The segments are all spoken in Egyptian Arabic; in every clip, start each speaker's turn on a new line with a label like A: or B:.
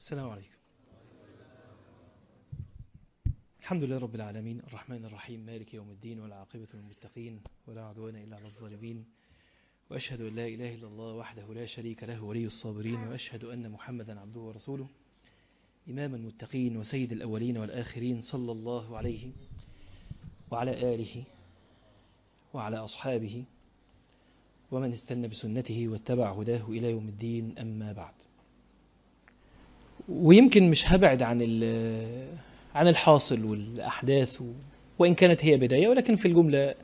A: السلام عليكم الحمد لله رب العالمين الرحمن الرحيم مالك يوم الدين والعاقبة للمتقين ولا عدوان إلا على الظالمين وأشهد أن لا إله إلا الله وحده لا شريك له ولي الصابرين وأشهد أن محمدا عبده ورسوله إمام المتقين وسيد الأولين والآخرين صلى الله عليه وعلى آله وعلى أصحابه ومن استنى بسنته واتبع هداه إلى يوم الدين أما بعد ويمكن مش هبعد عن عن الحاصل والأحداث وإن كانت هي بداية ولكن في الجملة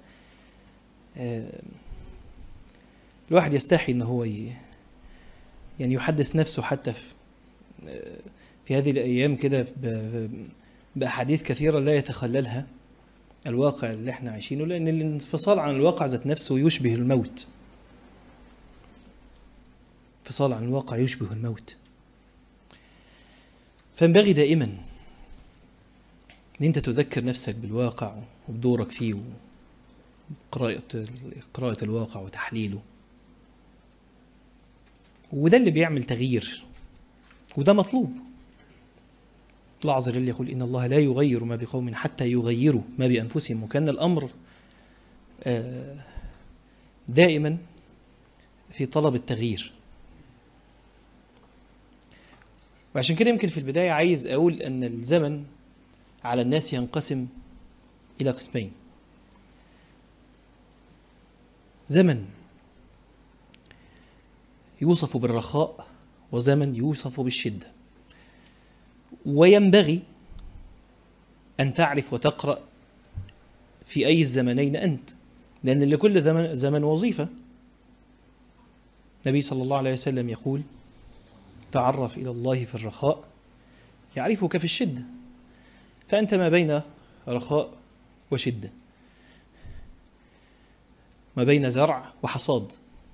A: الواحد يستحي أنه هو يعني يحدث نفسه حتى في في هذه الأيام كده بأحاديث كثيرة لا يتخللها الواقع اللي احنا عايشينه لأن الانفصال عن الواقع ذات نفسه يشبه الموت انفصال عن الواقع يشبه الموت فينبغي دائما ان انت تذكر نفسك بالواقع وبدورك فيه وقراءة قراءة الواقع وتحليله وده اللي بيعمل تغيير وده مطلوب الله عز وجل يقول إن الله لا يغير ما بقوم حتى يغيروا ما بأنفسهم وكان الأمر دائما في طلب التغيير وعشان كده يمكن في البداية عايز أقول أن الزمن على الناس ينقسم إلى قسمين زمن يوصف بالرخاء وزمن يوصف بالشدة وينبغي أن تعرف وتقرأ في أي الزمنين أنت لأن لكل زمن, زمن وظيفة النبي صلى الله عليه وسلم يقول تعرف إلى الله في الرخاء يعرفك في الشدة فأنت ما بين رخاء وشدة ما بين زرع وحصاد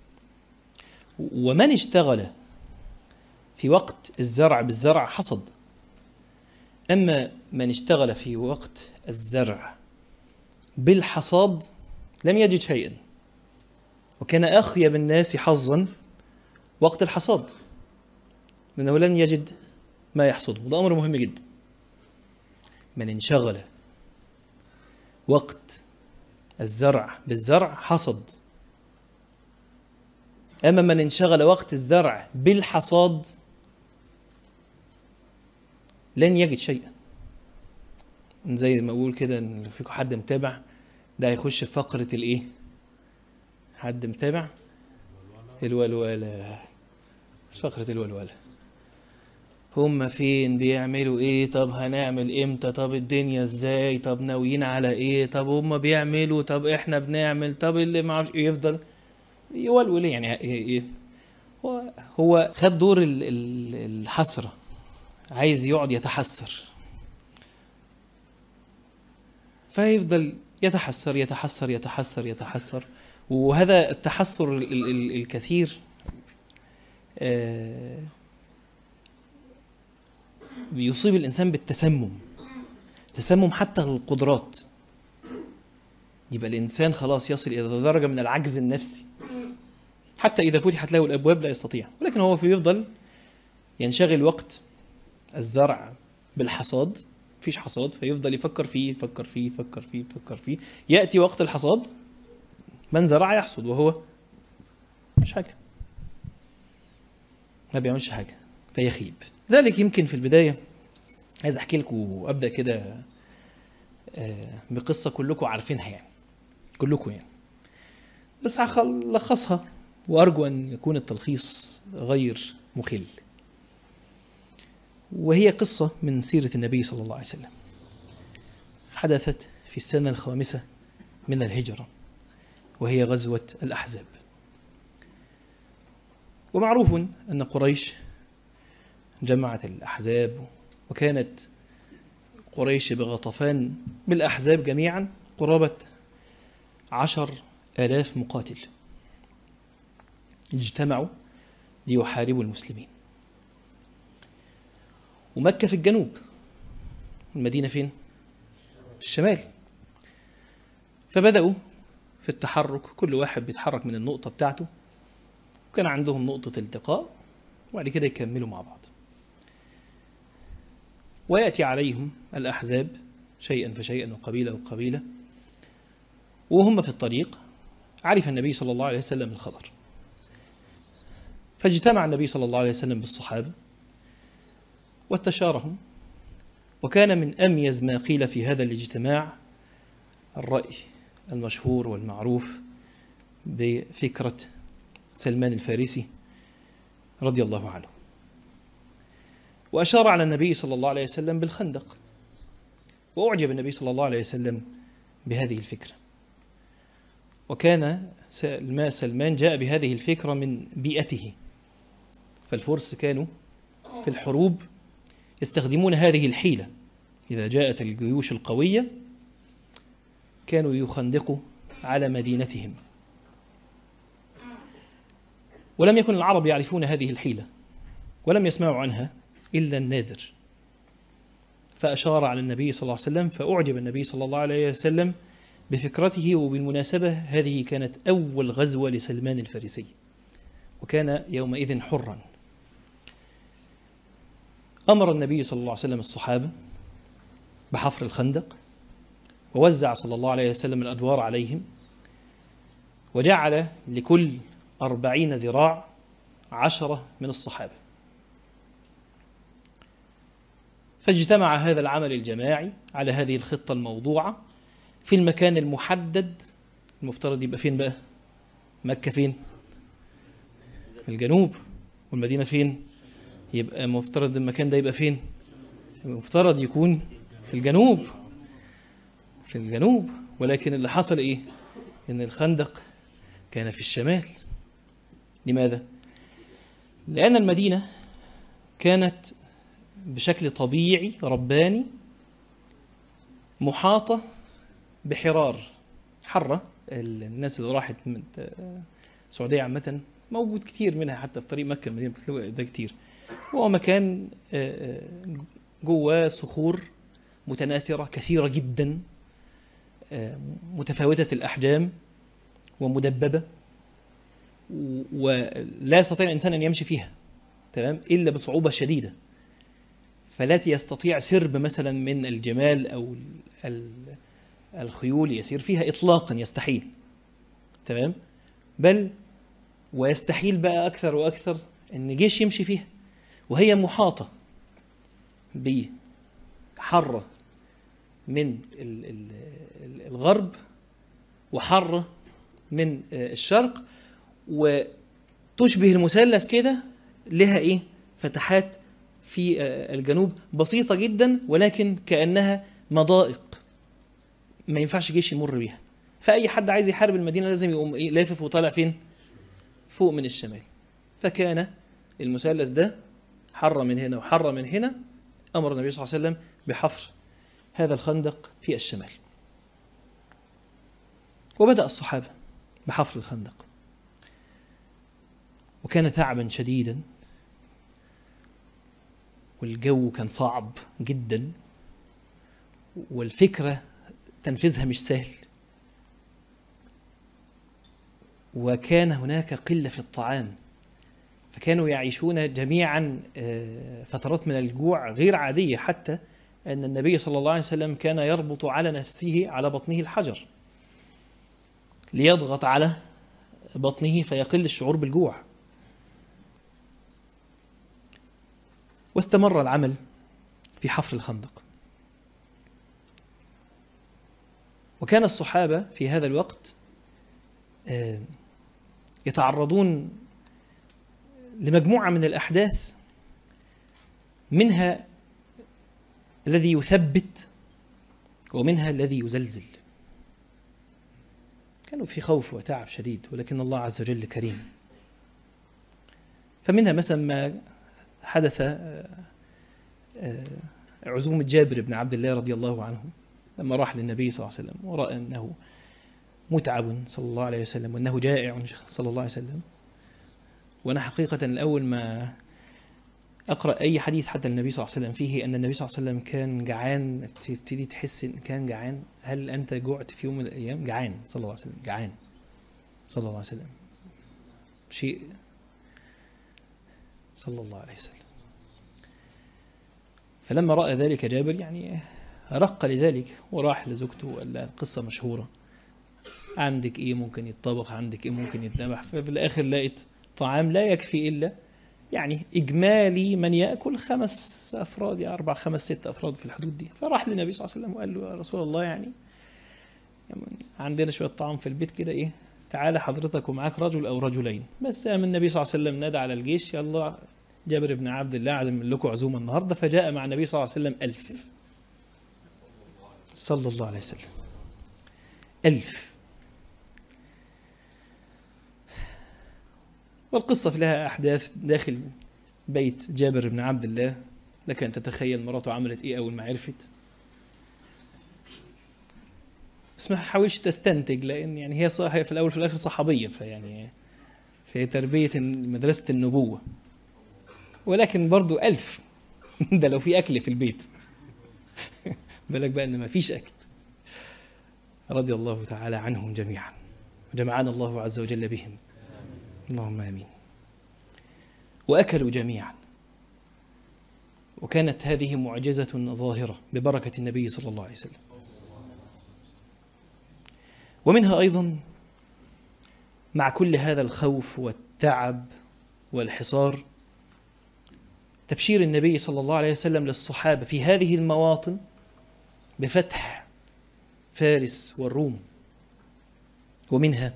A: ومن اشتغل في وقت الزرع بالزرع حصد أما من اشتغل في وقت الزرع بالحصاد لم يجد شيئا وكان أخيب الناس حظا وقت الحصاد لأنه لن يجد ما يحصده وده أمر مهم جدا من انشغل وقت الزرع بالزرع حصد أما من انشغل وقت الزرع بالحصاد لن يجد شيئا زي ما أقول كده إن فيكم حد متابع ده هيخش في فقرة الإيه حد متابع الولولة فقرة الولولة هم فين بيعملوا ايه طب هنعمل امتى طب الدنيا ازاي طب ناويين على ايه طب هم بيعملوا طب احنا بنعمل طب اللي معرفش يفضل يولول يعني هو هو خد دور الحسرة عايز يقعد يتحسر فيفضل يتحسر يتحسر يتحسر يتحسر وهذا التحسر الكثير بيصيب الإنسان بالتسمم تسمم حتى القدرات يبقى الإنسان خلاص يصل إلى درجة من العجز النفسي حتى إذا فتحت له الأبواب لا يستطيع ولكن هو يفضل ينشغل وقت الزرع بالحصاد فيش حصاد فيفضل يفكر فيه يفكر فيه يفكر فيه يفكر فيه يأتي وقت الحصاد من زرع يحصد وهو مش حاجة ما بيعملش حاجة فيخيب ذلك يمكن في البداية عايز أحكي لكم وأبدأ كده بقصة كلكم عارفينها يعني كلكم يعني بس هلخصها وأرجو أن يكون التلخيص غير مخل وهي قصة من سيرة النبي صلى الله عليه وسلم حدثت في السنة الخامسة من الهجرة وهي غزوة الأحزاب ومعروف أن قريش جمعت الأحزاب وكانت قريش بغطفان بالأحزاب جميعا قرابة عشر آلاف مقاتل اجتمعوا ليحاربوا المسلمين ومكة في الجنوب المدينة فين؟ في الشمال فبدأوا في التحرك كل واحد بيتحرك من النقطة بتاعته وكان عندهم نقطة التقاء وبعد كده يكملوا مع بعض ويأتي عليهم الأحزاب شيئا فشيئا وقبيلة وقبيلة وهم في الطريق عرف النبي صلى الله عليه وسلم الخبر فاجتمع النبي صلى الله عليه وسلم بالصحابة واستشارهم وكان من أميز ما قيل في هذا الاجتماع الرأي المشهور والمعروف بفكرة سلمان الفارسي رضي الله عنه وأشار على النبي صلى الله عليه وسلم بالخندق وأعجب النبي صلى الله عليه وسلم بهذه الفكرة وكان ما سلمان جاء بهذه الفكرة من بيئته فالفرس كانوا في الحروب يستخدمون هذه الحيلة إذا جاءت الجيوش القوية كانوا يخندقوا على مدينتهم ولم يكن العرب يعرفون هذه الحيلة ولم يسمعوا عنها إلا النادر فأشار على النبي صلى الله عليه وسلم فأعجب النبي صلى الله عليه وسلم بفكرته وبالمناسبة هذه كانت أول غزوة لسلمان الفارسي وكان يومئذ حرا أمر النبي صلى الله عليه وسلم الصحابة بحفر الخندق ووزع صلى الله عليه وسلم الأدوار عليهم وجعل لكل أربعين ذراع عشرة من الصحابة فاجتمع هذا العمل الجماعي على هذه الخطة الموضوعة في المكان المحدد المفترض يبقى فين بقى مكة فين في الجنوب والمدينة فين يبقى مفترض المكان ده يبقى فين المفترض يكون في الجنوب في الجنوب ولكن اللي حصل ايه ان الخندق كان في الشمال لماذا لأن المدينة كانت بشكل طبيعي رباني محاطة بحرار حرة الناس اللي راحت من السعودية عامة موجود كتير منها حتى في طريق مكة المدينة ده كتير هو مكان جواه صخور متناثرة كثيرة جدا متفاوتة الأحجام ومدببة ولا يستطيع الإنسان أن يمشي فيها تمام إلا بصعوبة شديدة فلا يستطيع سرب مثلا من الجمال أو الخيول يسير فيها إطلاقا يستحيل تمام بل ويستحيل بقى أكثر وأكثر أن جيش يمشي فيها وهي محاطة بحرة من الغرب وحرة من الشرق وتشبه المثلث كده لها ايه فتحات في الجنوب بسيطة جدا ولكن كأنها مضائق ما ينفعش جيش يمر بيها فأي حد عايز يحارب المدينة لازم يقوم إيه لافف وطالع فين فوق من الشمال فكان المثلث ده حر من هنا وحر من هنا أمر النبي صلى الله عليه وسلم بحفر هذا الخندق في الشمال وبدأ الصحابة بحفر الخندق وكان تعبا شديدا والجو كان صعب جدا والفكرة تنفيذها مش سهل وكان هناك قلة في الطعام فكانوا يعيشون جميعا فترات من الجوع غير عادية حتى أن النبي صلى الله عليه وسلم كان يربط على نفسه على بطنه الحجر ليضغط على بطنه فيقل الشعور بالجوع واستمر العمل في حفر الخندق وكان الصحابة في هذا الوقت يتعرضون لمجموعة من الأحداث منها الذي يثبت ومنها الذي يزلزل كانوا في خوف وتعب شديد ولكن الله عز وجل كريم فمنها مثلا ما حدث عزومة جابر بن عبد الله رضي الله عنه لما راح للنبي صلى الله عليه وسلم ورأى أنه متعب صلى الله عليه وسلم وأنه جائع صلى الله عليه وسلم وأنا حقيقة الأول ما أقرأ أي حديث حتى النبي صلى الله عليه وسلم فيه أن النبي صلى الله عليه وسلم كان جعان تبتدي تحس إن كان جعان هل أنت جعت في يوم من الأيام جعان صلى الله عليه وسلم جعان صلى الله عليه وسلم شيء صلى الله عليه وسلم فلما رأى ذلك جابر يعني رق لذلك وراح لزوجته وقال لها القصة مشهورة عندك ايه ممكن يتطبخ عندك ايه ممكن يتذبح ففي الاخر لقيت طعام لا يكفي الا يعني اجمالي من ياكل خمس افراد يعني اربع خمس ست افراد في الحدود دي فراح للنبي صلى الله عليه وسلم وقال له يا رسول الله يعني يعني عندنا شويه طعام في البيت كده ايه تعالى حضرتك ومعاك رجل او رجلين بس قام النبي صلى الله عليه وسلم نادى على الجيش يلا جابر بن عبد الله عزم لكم عزومه النهارده فجاء مع النبي صلى الله عليه وسلم ألف صلى الله عليه وسلم ألف والقصة لها أحداث داخل بيت جابر بن عبد الله لك أن تتخيل مراته عملت إيه أول ما عرفت بس ما حاولش تستنتج لأن يعني هي هي في الأول في الآخر صحابية فيعني في تربية مدرسة النبوة ولكن برضو ألف ده لو في أكل في البيت بالك بقى إن ما فيش أكل رضي الله تعالى عنهم جميعا وجمعنا الله عز وجل بهم اللهم امين واكلوا جميعا وكانت هذه معجزه ظاهره ببركه النبي صلى الله عليه وسلم ومنها ايضا مع كل هذا الخوف والتعب والحصار تبشير النبي صلى الله عليه وسلم للصحابه في هذه المواطن بفتح فارس والروم ومنها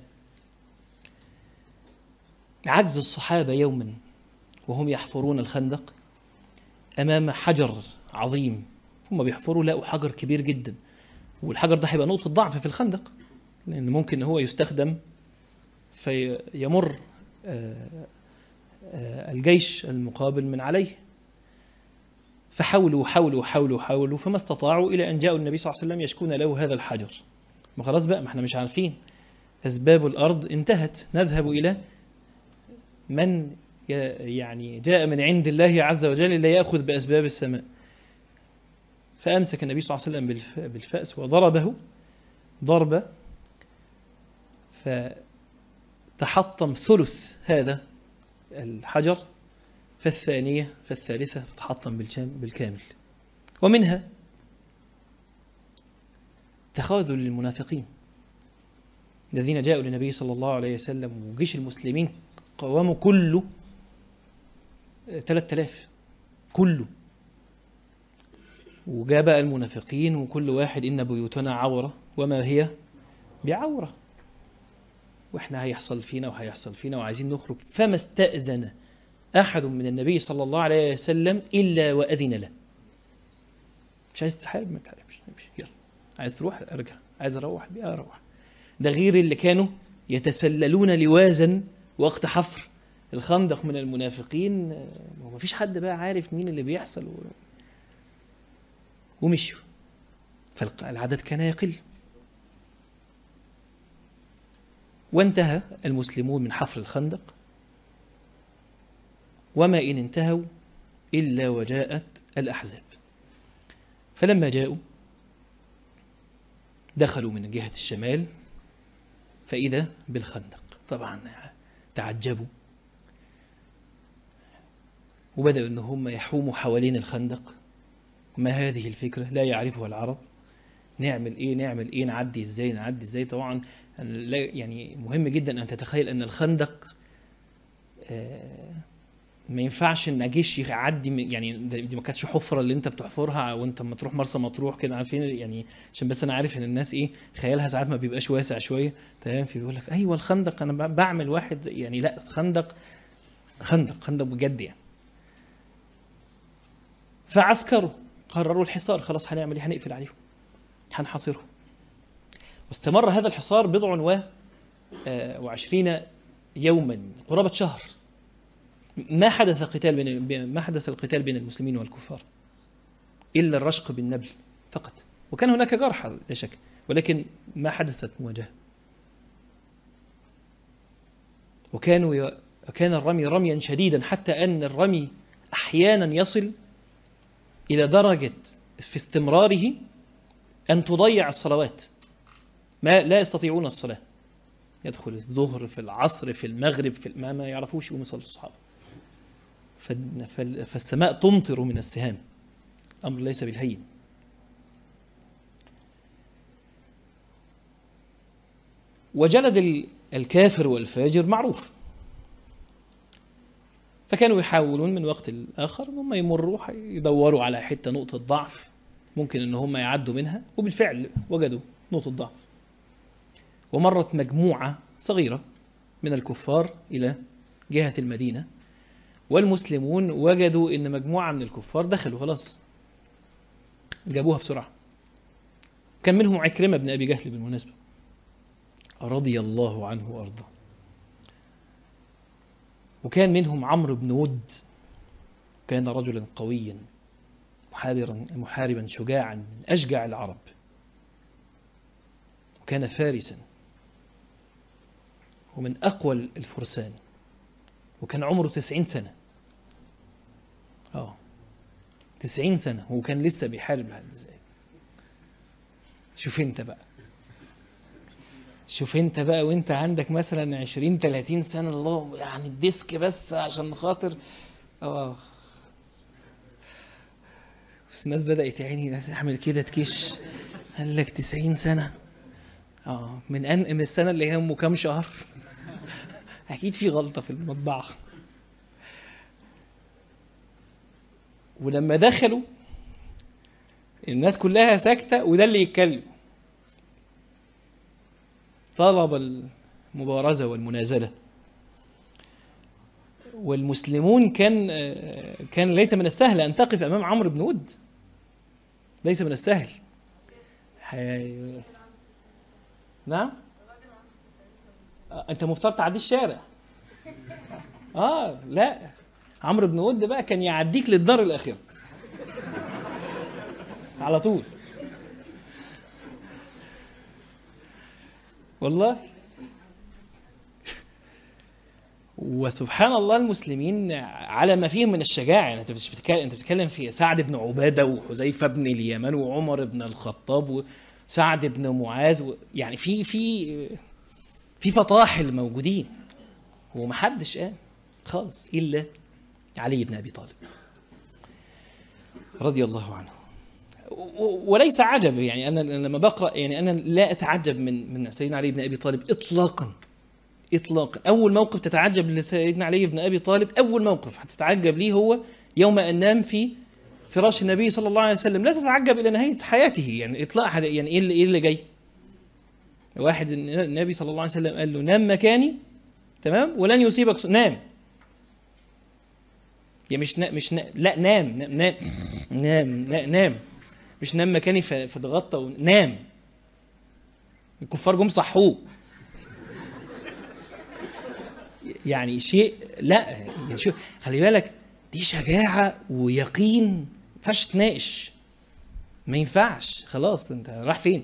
A: عجز الصحابة يوما وهم يحفرون الخندق أمام حجر عظيم هم بيحفروا لقوا حجر كبير جدا والحجر ده هيبقى نقطة ضعف في الخندق لأن ممكن هو يستخدم فيمر الجيش المقابل من عليه فحاولوا حاولوا حاولوا حاولوا فما استطاعوا إلى أن جاءوا النبي صلى الله عليه وسلم يشكون له هذا الحجر ما خلاص بقى ما احنا مش عارفين أسباب الأرض انتهت نذهب إلى من يعني جاء من عند الله عز وجل لا يأخذ بأسباب السماء فأمسك النبي صلى الله عليه وسلم بالفأس وضربه ضربة فتحطم ثلث هذا الحجر فالثانية فالثالثة تحطم بالكامل ومنها تخاذل المنافقين الذين جاءوا للنبي صلى الله عليه وسلم وجيش المسلمين قوامه كله 3000 كله وجاء بقى المنافقين وكل واحد إن بيوتنا عورة وما هي بعورة وإحنا هيحصل فينا وهيحصل فينا وعايزين نخرج فما استأذن أحد من النبي صلى الله عليه وسلم إلا وأذن له مش عايز تحارب ما تحاربش يلا عايز تروح ارجع عايز اروح بقى اروح ده غير اللي كانوا يتسللون لوازا وقت حفر الخندق من المنافقين وما فيش حد بقى عارف مين اللي بيحصل و... ومشوا فالعدد كان يقل وانتهى المسلمون من حفر الخندق وما إن انتهوا إلا وجاءت الأحزاب فلما جاءوا دخلوا من جهة الشمال فإذا بالخندق طبعا تعجبوا وبدأوا أن هم يحوموا حوالين الخندق ما هذه الفكرة لا يعرفها العرب نعمل إيه نعمل إيه نعدي إزاي نعدي إزاي طبعا يعني مهم جدا أن تتخيل أن الخندق ما ينفعش ان جيش يعدي يعني دي ما كانتش حفره اللي انت بتحفرها وانت لما تروح مرسى مطروح كده عارفين يعني عشان بس انا عارف ان الناس ايه خيالها ساعات ما بيبقاش واسع شويه تمام في بيقول لك ايوه الخندق انا بعمل واحد يعني لا خندق خندق خندق بجد يعني فعسكروا قرروا الحصار خلاص هنعمل ايه هنقفل عليهم هنحاصرهم واستمر هذا الحصار بضع و وعشرين يوما قرابة شهر ما حدث قتال بين ما حدث القتال بين المسلمين والكفار إلا الرشق بالنبل فقط وكان هناك جرحى لا شك ولكن ما حدثت مواجهة وكانوا ي... كان الرمي رميا شديدا حتى أن الرمي أحيانا يصل إلى درجة في استمراره أن تضيع الصلوات ما لا يستطيعون الصلاة يدخل الظهر في العصر في المغرب في ما, ما يعرفوش يقوموا يصلوا الصحابة فالسماء تمطر من السهام أمر ليس بالهين وجلد ال- الكافر والفاجر معروف فكانوا يحاولون من وقت لآخر ان هم يمروا يدوروا على حتة نقطة ضعف ممكن ان هم يعدوا منها وبالفعل وجدوا نقطة ضعف ومرت مجموعة صغيرة من الكفار إلى جهة المدينة والمسلمون وجدوا ان مجموعة من الكفار دخلوا خلاص جابوها بسرعة كان منهم عكرمة بن أبي جهل بالمناسبة رضي الله عنه وأرضاه وكان منهم عمرو بن ود كان رجلا قويا محاربا محاربا شجاعا من أشجع العرب وكان فارسا ومن أقوى الفرسان وكان عمره تسعين سنة اه تسعين سنة وكان لسه بيحارب لحد ازاي شوف انت بقى شوف انت بقى وانت عندك مثلا 20 30 سنة الله يعني الديسك بس عشان خاطر اه بس الناس بدأت يا عيني تعمل كده تكش قال لك 90 سنة اه من أن من السنة اللي همه كام شهر أكيد في غلطة في المطبعة ولما دخلوا الناس كلها ساكتة وده اللي يتكلم طلب المبارزة والمنازلة والمسلمون كان كان ليس من السهل أن تقف أمام عمرو بن ود ليس من السهل حي... نعم أنت مفترض تعدي الشارع آه لا عمرو بن ود بقى كان يعديك للدار الأخيرة على طول والله وسبحان الله المسلمين على ما فيهم من الشجاعة يعني انت مش بتتكلم انت بتتكلم في سعد بن عبادة وحذيفة بن اليمن وعمر بن الخطاب وسعد بن معاذ و... يعني في في في فطاحل موجودين ومحدش قام خالص الا علي بن ابي طالب رضي الله عنه وليس عجب يعني انا لما بقرا يعني انا لا اتعجب من من سيدنا علي بن ابي طالب اطلاقا اطلاقا اول موقف تتعجب لسيدنا علي بن ابي طالب اول موقف هتتعجب ليه هو يوم ان نام في فراش النبي صلى الله عليه وسلم لا تتعجب الى نهايه حياته يعني اطلاق يعني ايه اللي, إيه اللي جاي واحد النبي صلى الله عليه وسلم قال له نام مكاني تمام ولن يصيبك نام يا مش نا مش نا لا نام نام نام نام, نام. مش نام مكاني فاتغطى ونام الكفار جم صحوه يعني شيء لا يعني شو خلي بالك دي شجاعة ويقين ما تناقش ما ينفعش خلاص انت راح فين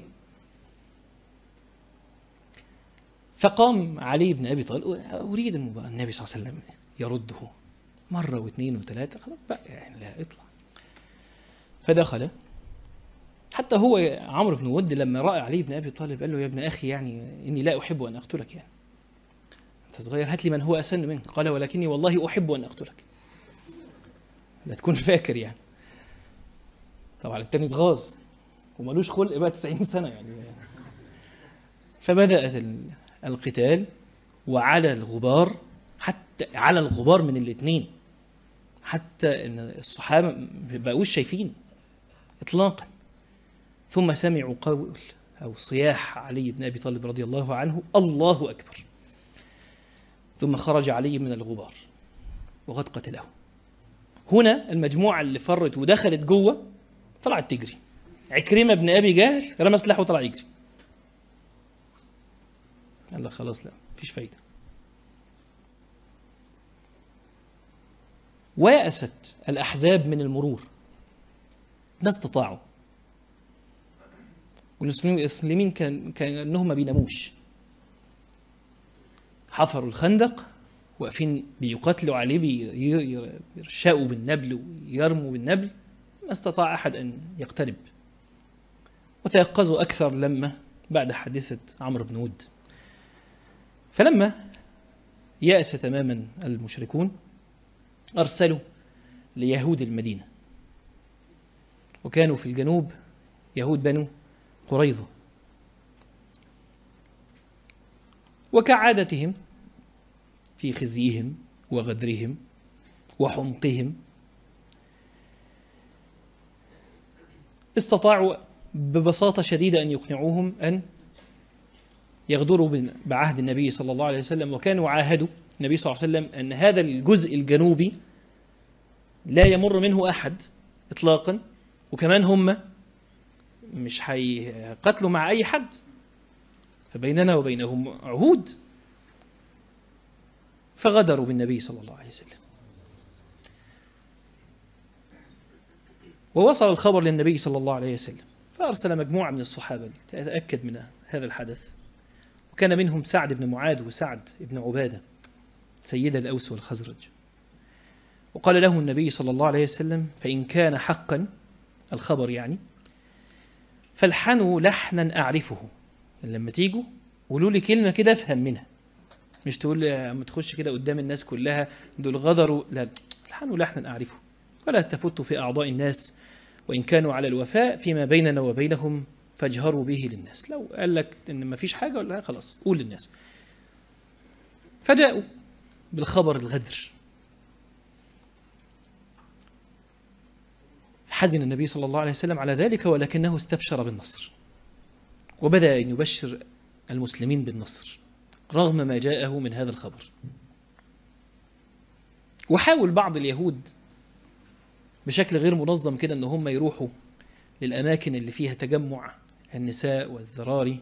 A: فقام علي بن ابي طالب اريد المباراه النبي صلى الله عليه وسلم يرده مره واثنين وثلاثه خلاص بقى يعني لا اطلع فدخل حتى هو عمرو بن ود لما راى علي بن ابي طالب قال له يا ابن اخي يعني اني لا احب ان اقتلك يعني انت صغير هات لي من هو اسن منك قال ولكني والله احب ان اقتلك لا تكون فاكر يعني طبعا التاني اتغاظ ومالوش خلق بقى 90 سنه يعني فبدات القتال وعلى الغبار حتى على الغبار من الاثنين حتى ان الصحابه ما بقوش شايفين اطلاقا ثم سمعوا قول أو صياح علي بن أبي طالب رضي الله عنه الله أكبر ثم خرج علي من الغبار وقد قتله هنا المجموعة اللي فرت ودخلت جوه طلعت تجري عكرمة بن أبي جهل رمى سلاحه وطلع يجري قال لك خلاص لا مفيش فايدة ويأست الأحزاب من المرور ما استطاعوا والمسلمين كان كانهم ما بيناموش حفروا الخندق واقفين بيقاتلوا عليه بيرشقوا بالنبل ويرموا بالنبل ما استطاع احد ان يقترب وتيقظوا اكثر لما بعد حادثه عمرو بن ود فلما يأس تماما المشركون ارسلوا ليهود المدينه وكانوا في الجنوب يهود بنو قريظة وكعادتهم في خزيهم وغدرهم وحمقهم استطاعوا ببساطة شديدة أن يقنعوهم أن يغدروا بعهد النبي صلى الله عليه وسلم وكانوا عاهدوا النبي صلى الله عليه وسلم أن هذا الجزء الجنوبي لا يمر منه أحد إطلاقا وكمان هم مش هيقتلوا مع أي حد فبيننا وبينهم عهود فغدروا بالنبي صلى الله عليه وسلم ووصل الخبر للنبي صلى الله عليه وسلم فأرسل مجموعة من الصحابة تتأكد من هذا الحدث وكان منهم سعد بن معاذ وسعد بن عبادة سيد الأوس والخزرج وقال له النبي صلى الله عليه وسلم فإن كان حقا الخبر يعني فالحنوا لحنا أعرفه لما تيجوا قولوا لي كلمة كده أفهم منها مش تقول لي لما تخش كده قدام الناس كلها دول غدروا لا الحنوا لحنا أعرفه ولا تفتوا في أعضاء الناس وإن كانوا على الوفاء فيما بيننا وبينهم فاجهروا به للناس لو قال لك إن ما فيش حاجة ولا خلاص قول للناس فجاءوا بالخبر الغدر حزن النبي صلى الله عليه وسلم على ذلك ولكنه استبشر بالنصر وبدأ أن يبشر المسلمين بالنصر رغم ما جاءه من هذا الخبر وحاول بعض اليهود بشكل غير منظم كده ان هم يروحوا للأماكن اللي فيها تجمع النساء والذراري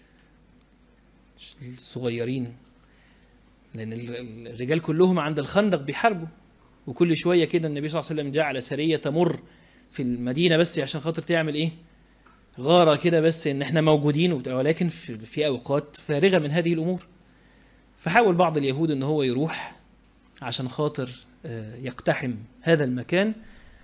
A: الصغيرين لأن الرجال كلهم عند الخندق بيحاربوا وكل شوية كده النبي صلى الله عليه وسلم جعل سرية تمر في المدينة بس عشان خاطر تعمل ايه غارة كده بس ان احنا موجودين ولكن في اوقات فارغة من هذه الامور فحاول بعض اليهود ان هو يروح عشان خاطر يقتحم هذا المكان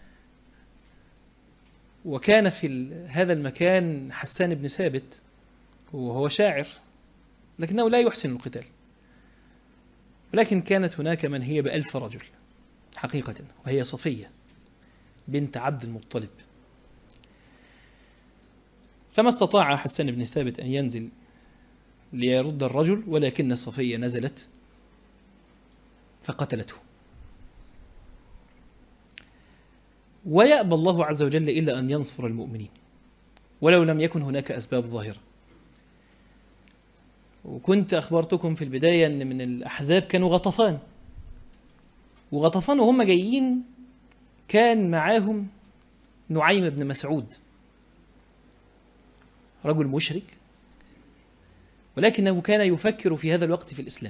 A: وكان في هذا المكان حسان بن ثابت وهو شاعر لكنه لا يحسن القتال ولكن كانت هناك من هي بألف رجل حقيقة وهي صفية بنت عبد المطلب فما استطاع حسان بن ثابت أن ينزل ليرد الرجل ولكن صفية نزلت فقتلته ويأبى الله عز وجل إلا أن ينصر المؤمنين ولو لم يكن هناك أسباب ظاهرة وكنت أخبرتكم في البداية أن من الأحزاب كانوا غطفان وغطفان وهم جايين كان معاهم نعيم بن مسعود رجل مشرك ولكنه كان يفكر في هذا الوقت في الإسلام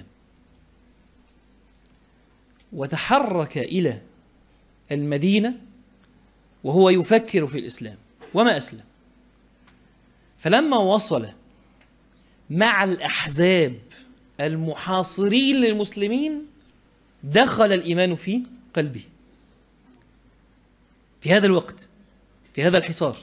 A: وتحرك إلى المدينة وهو يفكر في الإسلام وما أسلم فلما وصل مع الأحزاب المحاصرين للمسلمين دخل الإيمان في قلبه في هذا الوقت في هذا الحصار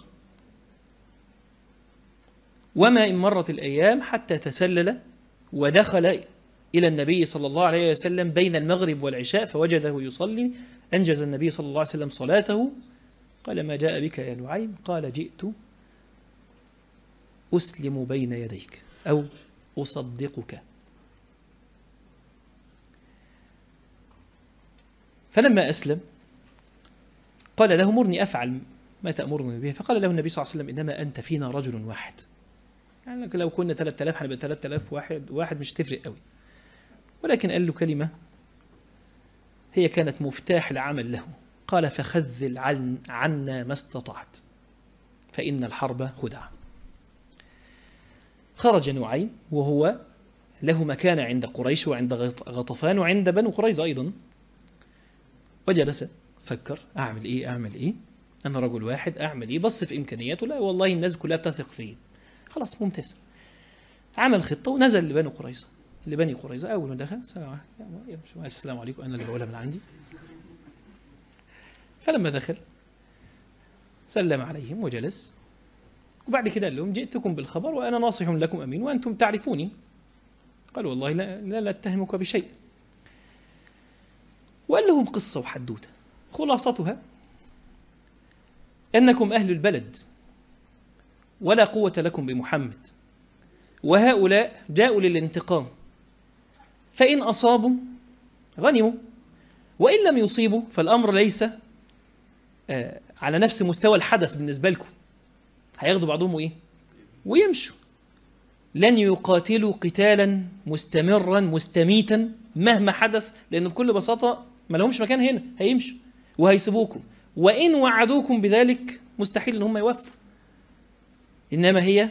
A: وما إن مرت الأيام حتى تسلل ودخل إلى النبي صلى الله عليه وسلم بين المغرب والعشاء فوجده يصلي أنجز النبي صلى الله عليه وسلم صلاته قال ما جاء بك يا نعيم قال جئت أسلم بين يديك أو أصدقك فلما أسلم قال له مرني أفعل ما تأمرني به فقال له النبي صلى الله عليه وسلم إنما أنت فينا رجل واحد يعني لو كنا 3000 هنبقى 3000 واحد واحد مش تفرق قوي ولكن قال له كلمة هي كانت مفتاح العمل له قال فخذل عن عنا ما استطعت فإن الحرب خدعة خرج نعيم وهو له مكانة عند قريش وعند غطفان وعند بنو قريظة أيضا وجلس فكر أعمل إيه أعمل إيه أنا رجل واحد أعمل إيه بص في إمكانياته لا والله الناس كلها بتثق فيه خلاص ممتاز عمل خطة ونزل لبني قريظة لبني قريظة أول ما دخل السلام عليكم أنا اللي بقولها من عندي فلما دخل سلم عليهم وجلس وبعد كده قال لهم جئتكم بالخبر وأنا ناصح لكم أمين وأنتم تعرفوني قالوا والله لا, لا, لا أتهمك بشيء وقال لهم قصة وحدوتة خلاصتها أنكم أهل البلد ولا قوة لكم بمحمد وهؤلاء جاءوا للانتقام فإن أصابوا غنموا وإن لم يصيبوا فالأمر ليس آه، على نفس مستوى الحدث بالنسبة لكم هياخدوا بعضهم وإيه ويمشوا لن يقاتلوا قتالا مستمرا مستميتا مهما حدث لأن بكل بساطة ما لهمش مكان هنا هيمشوا وهيسيبوكم وإن وعدوكم بذلك مستحيل إن هم يوفوا إنما هي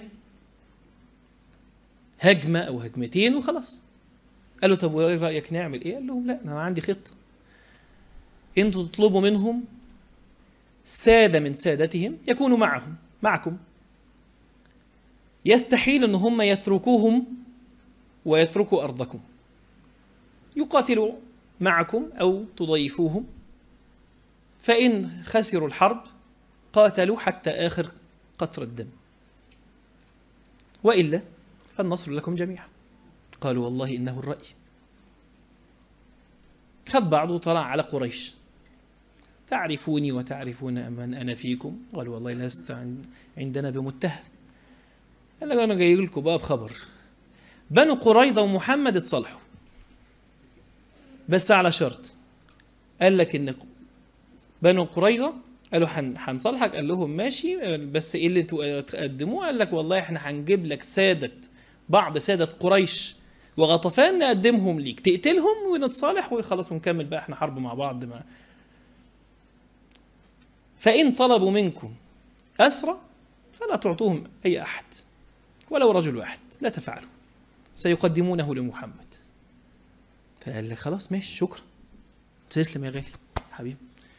A: هجمة أو هجمتين وخلاص قالوا طب وإيه رأيك نعمل إيه؟ قال لهم لا أنا عندي خطة أنتوا تطلبوا منهم سادة من سادتهم يكونوا معهم معكم يستحيل أن هم يتركوهم ويتركوا أرضكم يقاتلوا معكم أو تضيفوهم فإن خسروا الحرب قاتلوا حتى آخر قطر الدم وإلا فالنصر لكم جميعا قالوا والله إنه الرأي خد بعضه طلع على قريش تعرفوني وتعرفون من أنا فيكم قالوا والله لست عن- عندنا بمتهم قال لك أنا جاي لكم بقى بخبر بنو قريظة ومحمد اتصالحوا بس على شرط قال لك إن بنو قريظة قالوا هن- هنصالحك قال لهم ماشي بس ايه اللي انتوا تقدموه قال لك والله احنا هنجيب لك سادة بعض سادة قريش وغطفان نقدمهم ليك تقتلهم ونتصالح وخلاص ونكمل بقى احنا حرب مع بعض ما فإن طلبوا منكم أسرى فلا تعطوهم أي أحد ولو رجل واحد لا تفعلوا سيقدمونه لمحمد فقال لك خلاص ماشي شكرا تسلم يا غالي حبيبي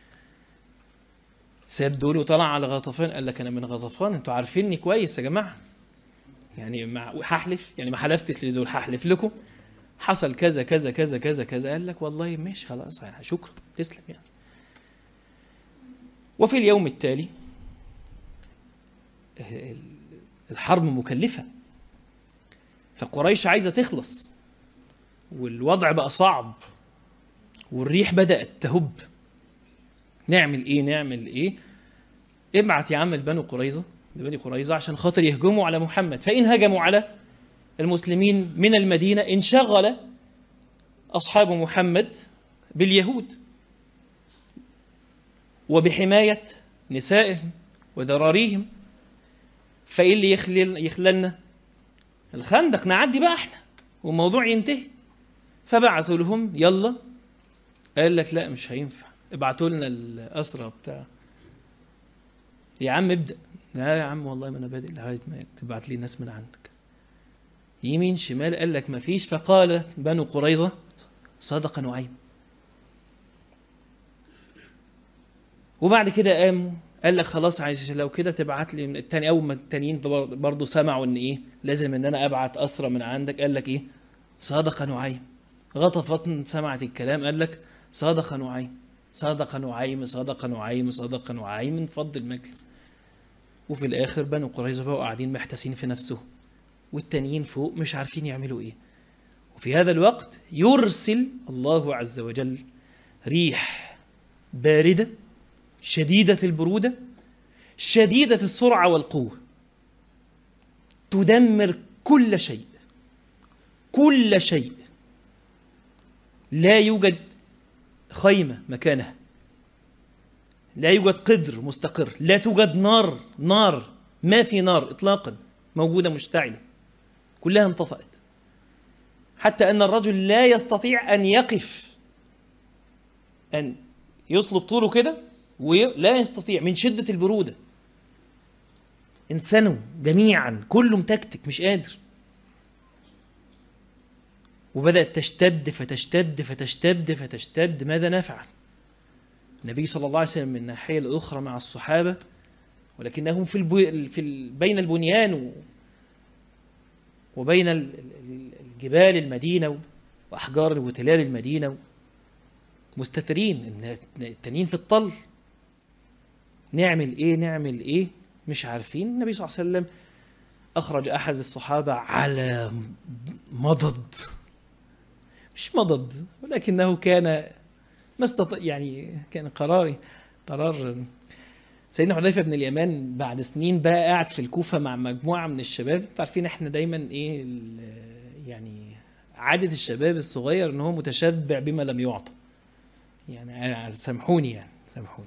A: ساب دول وطلع على غطفان قال لك انا من غطفان انتوا عارفيني كويس يا جماعه يعني مع هحلف يعني ما حلفتش لدول هحلف لكم حصل كذا كذا كذا كذا كذا قال لك والله ماشي خلاص يعني شكرا تسلم يعني وفي اليوم التالي الحرب مكلفة فقريش عايزة تخلص والوضع بقى صعب والريح بدأت تهب نعمل ايه نعمل ايه ابعت يا عم البنو قريظة لبني قريظة عشان خاطر يهجموا على محمد فإن هجموا على المسلمين من المدينة انشغل أصحاب محمد باليهود وبحماية نسائهم وذراريهم فإيه اللي يخلل يخللنا الخندق نعدي بقى احنا والموضوع ينتهي فبعثوا لهم يلا قال لك لا مش هينفع ابعتوا لنا الأسرى بتاع يا عم ابدأ لا يا عم والله ما انا بادئ لغايه ما تبعت لي ناس من عندك يمين شمال قال لك ما فيش فقال بنو قريظة صدق نعيم وبعد كده قام قال لك خلاص عايز لو كده تبعت لي من التاني اول ما التانيين برضه سمعوا ان ايه لازم ان انا ابعت اسرى من عندك قال لك ايه صدق نعيم غطفت سمعت الكلام قال لك صدق نعيم صدق نعيم صدق نعيم صدق نعيم انفض المجلس وفي الاخر بنو قريظه بقوا قاعدين محتاسين في نفسهم والتانيين فوق مش عارفين يعملوا ايه وفي هذا الوقت يرسل الله عز وجل ريح بارده شديده البروده شديده السرعه والقوه تدمر كل شيء كل شيء لا يوجد خيمه مكانها لا يوجد قدر مستقر لا توجد نار نار ما في نار إطلاقا موجودة مشتعلة كلها انطفأت حتى أن الرجل لا يستطيع أن يقف أن يصلب طوله كده ولا يستطيع من شدة البرودة انثنوا جميعا كله متكتك مش قادر وبدأت تشتد فتشتد فتشتد فتشتد ماذا نفعل النبي صلى الله عليه وسلم من الناحية الأخرى مع الصحابة ولكنهم في, البو... في ال... بين البنيان و... وبين الجبال المدينة وأحجار وتلال المدينة مستترين التانيين في الطل نعمل ايه نعمل ايه مش عارفين النبي صلى الله عليه وسلم أخرج أحد الصحابة على مضض مش مضض ولكنه كان ما استطاع يعني كان قراري قرار سيدنا حذيفة بن اليمان بعد سنين بقى قاعد في الكوفة مع مجموعة من الشباب انتوا عارفين احنا دايما ايه ال- يعني عادة الشباب الصغير ان هو متشبع بما لم يعطى يعني سامحوني يعني سامحوني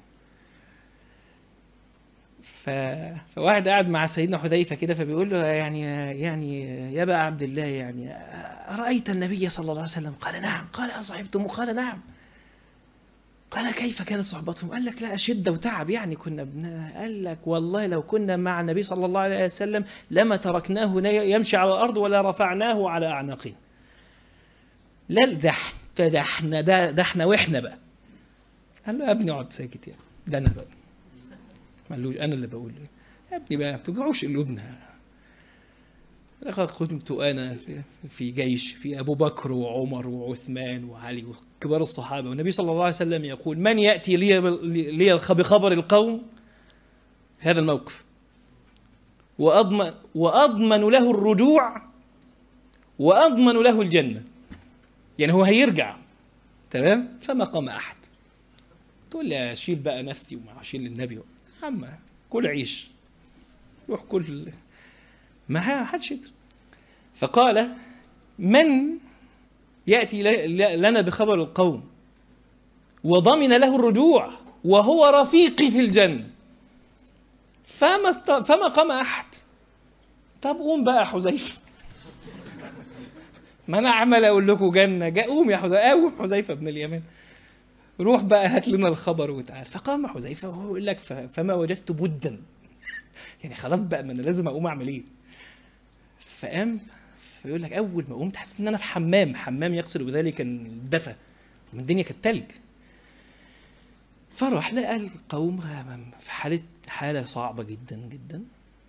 A: ف... فواحد قاعد مع سيدنا حذيفة كده فبيقول له يعني يعني يا أبا عبد الله يعني أرأيت النبي صلى الله عليه وسلم قال نعم قال أصحبتم قال نعم قال كيف كانت صحبتهم قال لك لا شدة وتعب يعني كنا بن... قال لك والله لو كنا مع النبي صلى الله عليه وسلم لما تركناه يمشي على الأرض ولا رفعناه على أعناقنا لا ده إحنا- ده احنا ده, ده احنا واحنا بقى قال له يا ابني اقعد ساكت يعني ده انا بقى قالوش انا اللي بقول له يا ابني بقى ما توجعوش قلوبنا لقد كنت انا في- في جيش في ابو بكر وعمر وعثمان وعلي وكبار الصحابه والنبي صلى الله عليه وسلم يقول من ياتي لي لي بخبر القوم هذا الموقف واضمن واضمن له الرجوع واضمن له الجنه يعني هو هيرجع تمام فما قام احد تقول لي اشيل بقى نفسي وما اشيل النبي عم كل عيش روح كل ما حدش يقدر فقال من ياتي ل- لنا بخبر القوم وضمن له الرجوع وهو رفيقي في الجنه فما است... فما قام احد طب قوم بقى يا حذيفه ما انا عمال اقول لكم جنه جا قوم يا حذيفه قوم حذيفه بن اليمان روح بقى هات لنا الخبر وتعال فقام حذيفه وهو يقول لك ف- فما وجدت بدا يعني خلاص بقى ما انا لازم اقوم اعمل ايه فقام فيقول لك اول ما قمت حسيت ان انا في حمام حمام يقصد بذلك الدفى من الدنيا كانت تلج فراح لقى القوم في حالة حالة صعبة جدا جدا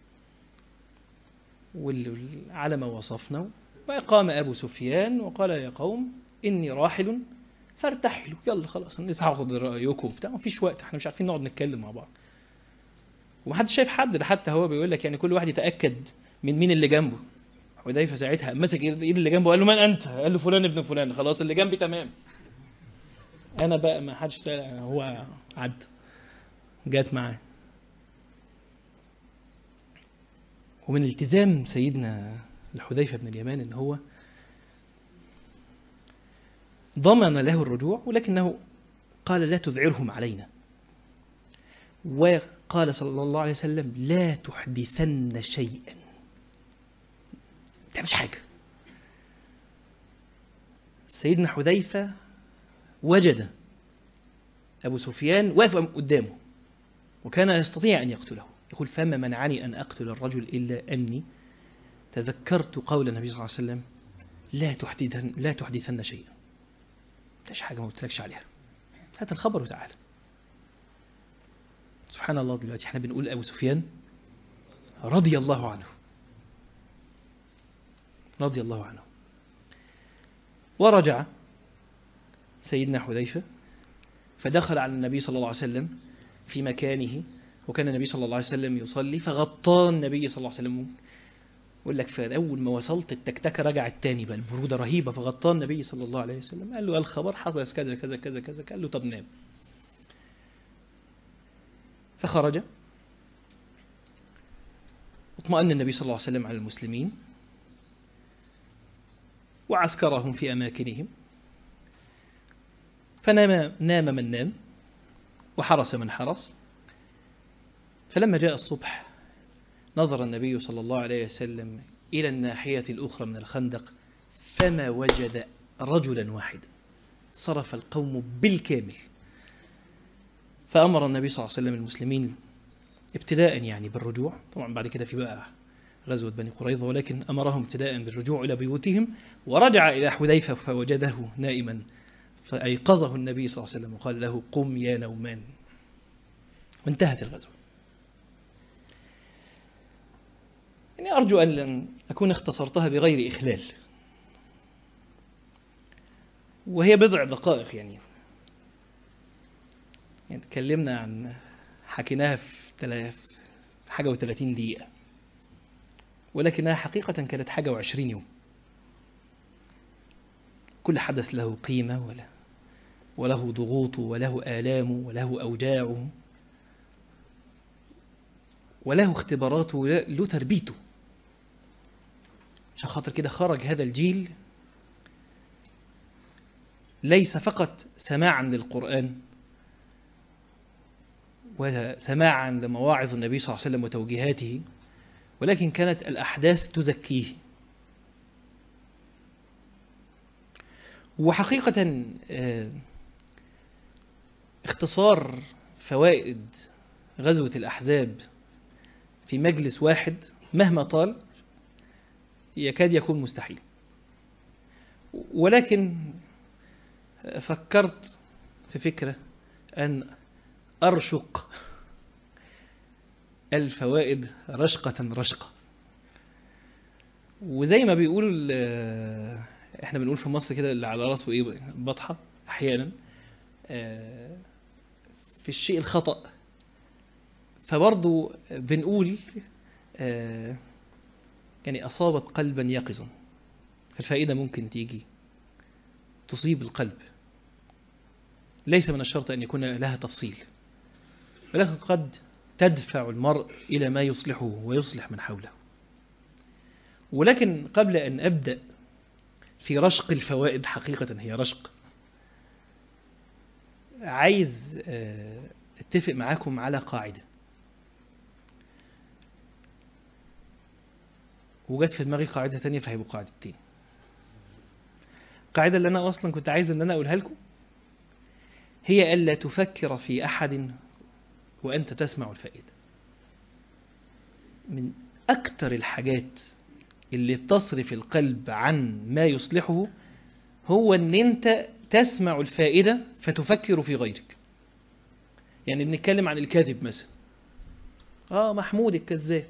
A: وال- على ما وصفنا وقام أبو سفيان وقال يا قوم إني راحل فارتحلوا يلا خلاص الناس هاخد رأيكم بتاع مفيش وقت احنا مش عارفين نقعد نتكلم مع بعض ومحدش شايف حد ده حتى هو بيقول لك يعني كل واحد يتأكد من مين اللي جنبه حذيفة ساعتها مسك ايد اللي جنبه قال له من انت؟ قال له فلان ابن فلان خلاص اللي جنبي تمام انا بقى ما حدش سأل هو عدى جات معاه ومن التزام سيدنا الحذيفة بن اليمان ان هو ضمن له الرجوع ولكنه قال لا تذعرهم علينا وقال صلى الله عليه وسلم لا تحدثن شيئا ما تعملش حاجة سيدنا حذيفة وجد أبو سفيان واقف قدامه وكان يستطيع أن يقتله يقول فما منعني أن أقتل الرجل إلا أني تذكرت قول النبي صلى الله عليه وسلم لا تحدثن لا تحدثن شيئا مش حاجة ما قلتلكش عليها هات الخبر وتعالى سبحان الله دلوقتي احنا بنقول أبو سفيان رضي الله عنه رضي الله عنه ورجع سيدنا حذيفة فدخل على النبي صلى الله عليه وسلم في مكانه وكان النبي صلى الله عليه وسلم يصلي فغطاه النبي صلى الله عليه وسلم يقول لك فأول ما وصلت التكتكة رجعت تاني بقى البرودة رهيبة فغطاه النبي صلى الله عليه وسلم قال له الخبر حصل كذا كذا كذا كذا قال له طب نام فخرج اطمأن النبي صلى الله عليه وسلم على المسلمين وعسكرهم في أماكنهم فنام نام من نام وحرس من حرس فلما جاء الصبح نظر النبي صلى الله عليه وسلم إلى الناحية الأخرى من الخندق فما وجد رجلا واحدا صرف القوم بالكامل فأمر النبي صلى الله عليه وسلم المسلمين ابتداء يعني بالرجوع طبعا بعد كده في بقى غزوة بني قريظة ولكن أمرهم ابتداء بالرجوع إلى بيوتهم ورجع إلى حذيفة فوجده نائما فأيقظه النبي صلى الله عليه وسلم وقال له قم يا نومان وانتهت الغزوة يعني أرجو أن أكون اختصرتها بغير إخلال وهي بضع دقائق يعني يعني تكلمنا عن حكيناها في ثلاث حاجة وثلاثين دقيقة ولكنها حقيقة كانت حاجة وعشرين يوم كل حدث له قيمة ولا وله ضغوط وله آلام وله أوجاع وله اختباراته وله تربيته عشان خاطر كده خرج هذا الجيل ليس فقط سماعا للقرآن وسماعا لمواعظ النبي صلى الله عليه وسلم وتوجيهاته ولكن كانت الأحداث تزكيه وحقيقة آه، اختصار فوائد غزوة الأحزاب في مجلس واحد مهما طال يكاد يكون مستحيل ولكن فكرت في فكرة أن أرشق الفوائد رشقة رشقة وزي ما بيقول آه، احنا بنقول في مصر كده اللي على راسه ايه بطحة احيانا آه، في الشيء الخطأ فبرضو بنقول آه، يعني أصابت قلبا يقظا فالفائدة ممكن تيجي تصيب القلب ليس من الشرط أن يكون لها تفصيل ولكن قد تدفع المرء إلى ما يصلحه ويصلح من حوله ولكن قبل أن أبدأ في رشق الفوائد حقيقة هي رشق عايز آه، اتفق معاكم على قاعدة وجت في دماغي قاعدة تانية فهيبقوا قاعدتين القاعدة اللي أنا أصلا كنت عايز أن أنا أقولها لكم هي ألا تفكر في أحد وأنت تسمع الفائدة من أكتر الحاجات اللي تصرف القلب عن ما يصلحه هو أن أنت تسمع الفائدة فتفكر في غيرك يعني بنتكلم عن الكاذب مثلا آه محمود الكذاب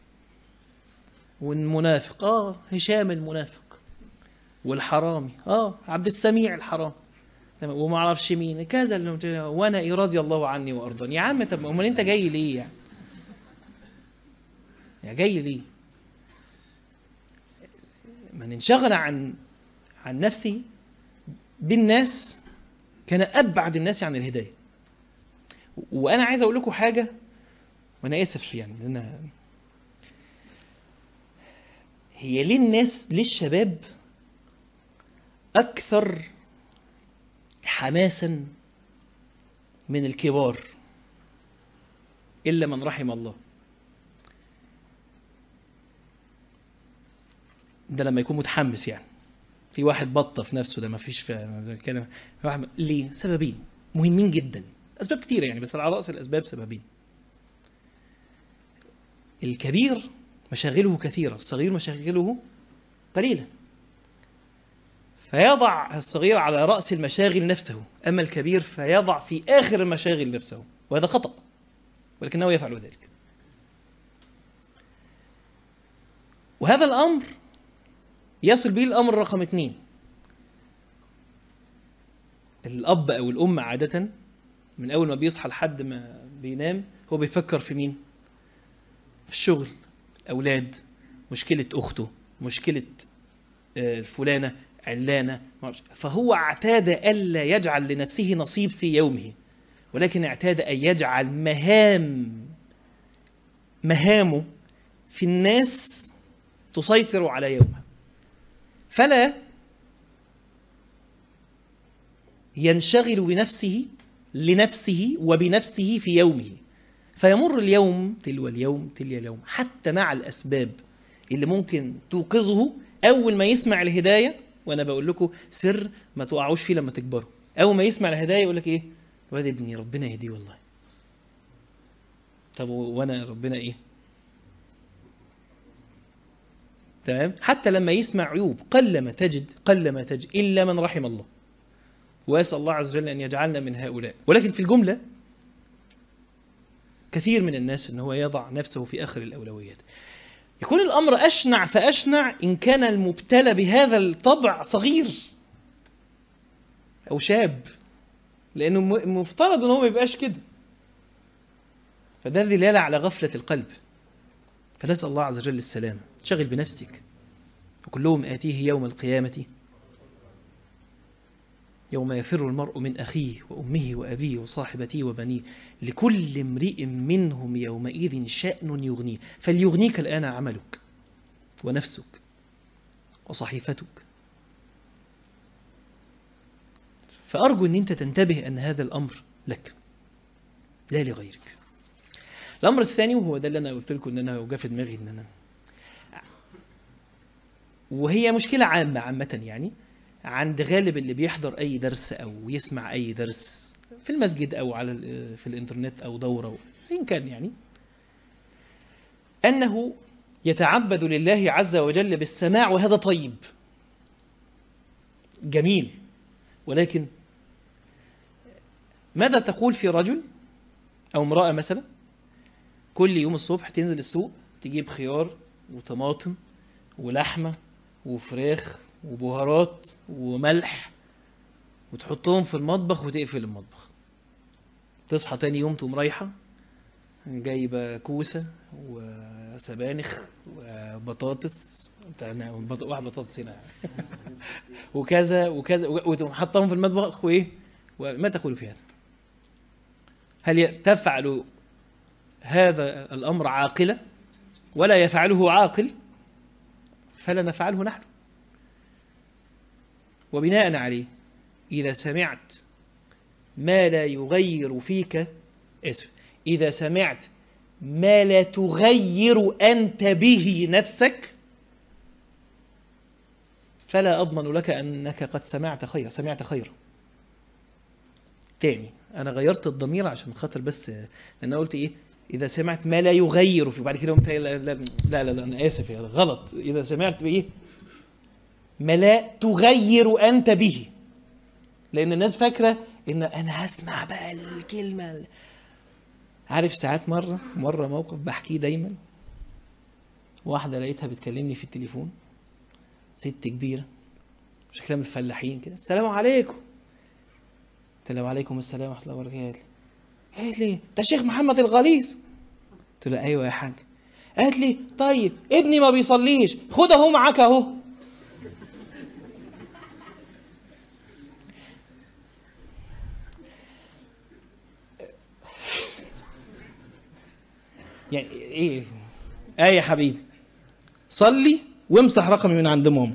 A: والمنافق آه هشام المنافق والحرامي آه عبد السميع الحرام وما اعرفش مين كذا اللي وانا إيه رضي الله عني وارضاني يا عم طب امال انت جاي ليه يعني يا جاي ليه من انشغل عن عن نفسه بالناس كان ابعد الناس عن الهدايه وانا عايز اقول لكم حاجه وانا اسف يعني لان هي ليه الناس ليه الشباب اكثر حماسا من الكبار إلا من رحم الله ده لما يكون متحمس يعني في واحد بطة في نفسه ده ما فيش في كلام واحد ليه سببين مهمين جدا أسباب كتيرة يعني بس على رأس الأسباب سببين الكبير مشاغله كثيرة الصغير مشاغله قليلة فيضع الصغير على رأس المشاغل نفسه أما الكبير فيضع في آخر المشاغل نفسه وهذا خطأ ولكنه يفعل ذلك وهذا الأمر يصل به الأمر رقم اثنين الأب أو الأم عادة من أول ما بيصحى لحد ما بينام هو بيفكر في مين في الشغل أولاد مشكلة أخته مشكلة فلانة علانة فهو اعتاد ألا يجعل لنفسه نصيب في يومه ولكن اعتاد أن يجعل مهام مهامه في الناس تسيطر على يومه فلا ينشغل بنفسه لنفسه وبنفسه في يومه فيمر اليوم تلو اليوم تلو اليوم حتى مع الأسباب اللي ممكن توقظه أول ما يسمع الهداية وأنا بقول لكم سر ما تقعوش فيه لما تكبروا أول ما يسمع الهداية يقول لك إيه واد ابني ربنا يهديه والله طب وأنا ربنا إيه تمام حتى لما يسمع عيوب قلما تجد قلما تجد إلا من رحم الله وأسأل الله عز وجل أن يجعلنا من هؤلاء ولكن في الجملة كثير من الناس أنه يضع نفسه في آخر الأولويات يكون الأمر أشنع فأشنع إن كان المبتلى بهذا الطبع صغير أو شاب لأنه مفترض أنه ما يبقاش كده فده دلالة على غفلة القلب فنسأل الله عز وجل السلام شغل بنفسك وكلهم آتيه يوم القيامة يوم يفر المرء من أخيه وأمه وأبيه وصاحبته وبنيه لكل امرئ منهم يومئذ شأن يغنيه فليغنيك الآن عملك ونفسك وصحيفتك فأرجو أن أنت تنتبه أن هذا الأمر لك لا لغيرك الأمر الثاني وهو ده اللي أنا قلت لكم أن أنا جاء في دماغي أن أنا وهي مشكلة عامة عامة يعني عند غالب اللي بيحضر أي درس أو يسمع أي درس في المسجد أو على ال- في الإنترنت أو دورة أو إن كان يعني أنه يتعبد لله عز وجل بالسماع وهذا طيب جميل ولكن ماذا تقول في رجل أو امرأة مثلا كل يوم الصبح تنزل السوق تجيب خيار وطماطم ولحمة وفراخ وبهارات وملح وتحطهم في المطبخ وتقفل المطبخ تصحى تاني يوم تقوم رايحة جايبة كوسة وسبانخ وبطاطس بتاع- بط- واحد بطاطس هنا وكذا وكذا وتقوم حطهم في المطبخ وايه وما تقول في هذا هل ي- تفعل هذا الأمر عاقلة ولا يفعله عاقل فلا نفعله نحن وبناء عليه إذا سمعت ما لا يغير فيك اسف إذا سمعت ما لا تغير أنت به نفسك فلا أضمن لك أنك قد سمعت خير سمعت خيرا تاني أنا غيرت الضمير عشان خاطر بس لأن أنا قلت إيه إذا سمعت ما لا يغير فيه وبعد كده قمت قايل لا لا لا, لا, لا أنا آسف يا غلط إذا سمعت بإيه ما لا تغير أنت به لأن الناس فاكرة إن أنا هسمع بقى الكلمة عارف ساعات مرة مرة موقف بحكيه دايما واحدة لقيتها بتكلمني في التليفون ست كبيرة شكلها من الفلاحين كده السلام عليكم قلت لها وعليكم السلام ورحمة الله وبركاته قالت لي ده الشيخ محمد الغليظ قلت لها ايوه يا حاج قالت لي طيب ابني ما بيصليش خد اهو معاك اهو يعني ايه ايه يا حبيبي صلي وامسح رقمي من عند ماما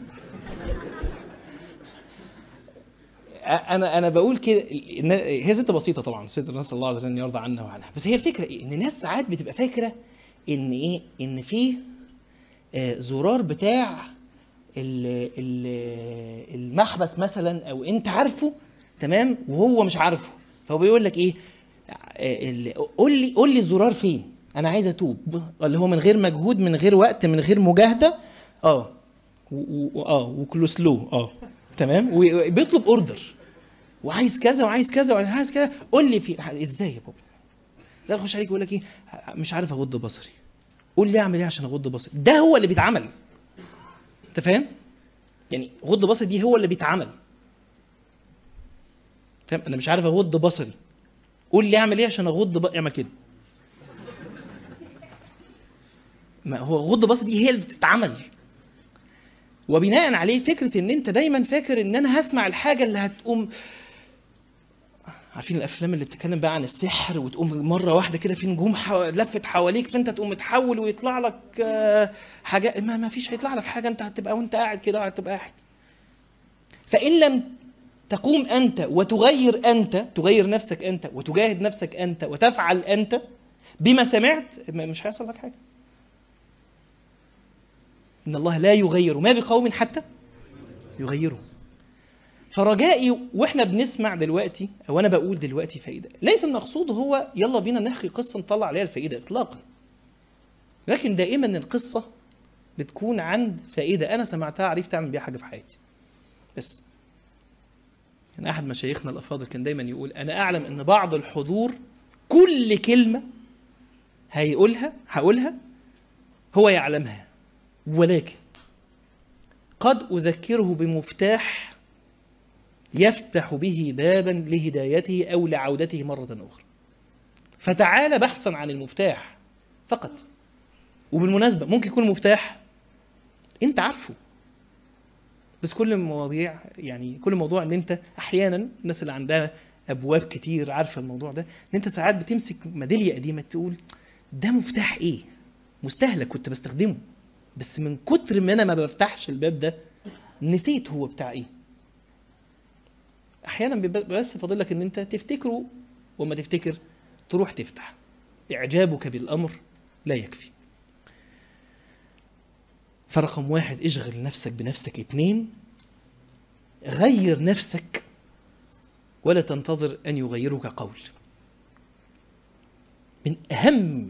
A: انا انا بقول كده إن- هي ست بسيطه طبعا ست نسال الله عز وجل ان يرضى عنا وعنها بس هي الفكره إيه؟ ان الناس ساعات بتبقى فاكره ان ايه ان في آه، زرار بتاع ال- ال- المحبس مثلا او انت عارفه تمام وهو مش عارفه فهو بيقول لك ايه آه، ال- قول لي قول لي الزرار فين انا عايز اتوب اللي هو من غير مجهود من غير وقت من غير مجاهده اه و- و- اه وكلوسلو اه تمام وبيطلب اوردر وعايز كذا وعايز كذا وعايز كذا قول لي في ازاي يا بابا زي اخش عليك يقول لك ايه مش عارف اغض بصري قول لي اعمل ايه عشان اغض بصري ده هو اللي بيتعمل انت فاهم يعني غض بصري دي هو اللي بيتعمل فاهم انا مش عارف اغض بصري قول لي اعمل ايه عشان اغض ب... اعمل كده ما هو غض بصري دي هي اللي بتتعمل وبناء عليه فكره ان انت دايما فاكر ان انا هسمع الحاجه اللي هتقوم عارفين الافلام اللي بتتكلم بقى عن السحر وتقوم مره واحده كده في نجوم حو... لفت حواليك فانت تقوم متحول ويطلع لك آه، حاجه ما ما فيش هيطلع لك حاجه انت هتبقى وانت قاعد كده هتبقى قاعد فان لم تقوم انت وتغير انت تغير نفسك انت وتجاهد نفسك انت وتفعل انت بما سمعت ما- مش هيحصل لك حاجه ان الله لا يغير ما بقوم حتى يغيروا فرجائي واحنا بنسمع دلوقتي او انا بقول دلوقتي فائده ليس المقصود هو يلا بينا نحكي قصه نطلع عليها الفائده اطلاقا لكن دائما القصه بتكون عند فائده انا سمعتها عرفت اعمل بيها حاجه في حياتي بس كان احد مشايخنا الافاضل كان دايما يقول انا اعلم ان بعض الحضور كل كلمه هيقولها هقولها هو يعلمها ولكن قد اذكره بمفتاح يفتح به بابا لهدايته او لعودته مره اخرى فتعال بحثا عن المفتاح فقط وبالمناسبه ممكن يكون المفتاح انت عارفه بس كل المواضيع يعني كل موضوع ان انت احيانا الناس اللي عندها ابواب كتير عارفه الموضوع ده ان انت ساعات بتمسك ميداليه قديمه تقول ده مفتاح ايه مستهلك كنت بستخدمه بس من كتر ما انا ما بفتحش الباب ده نسيت هو بتاع ايه احيانا بيبقى بس فاضل لك ان انت تفتكره وما تفتكر تروح تفتح اعجابك بالامر لا يكفي فرقم واحد اشغل نفسك بنفسك اتنين غير نفسك ولا تنتظر ان يغيرك قول من اهم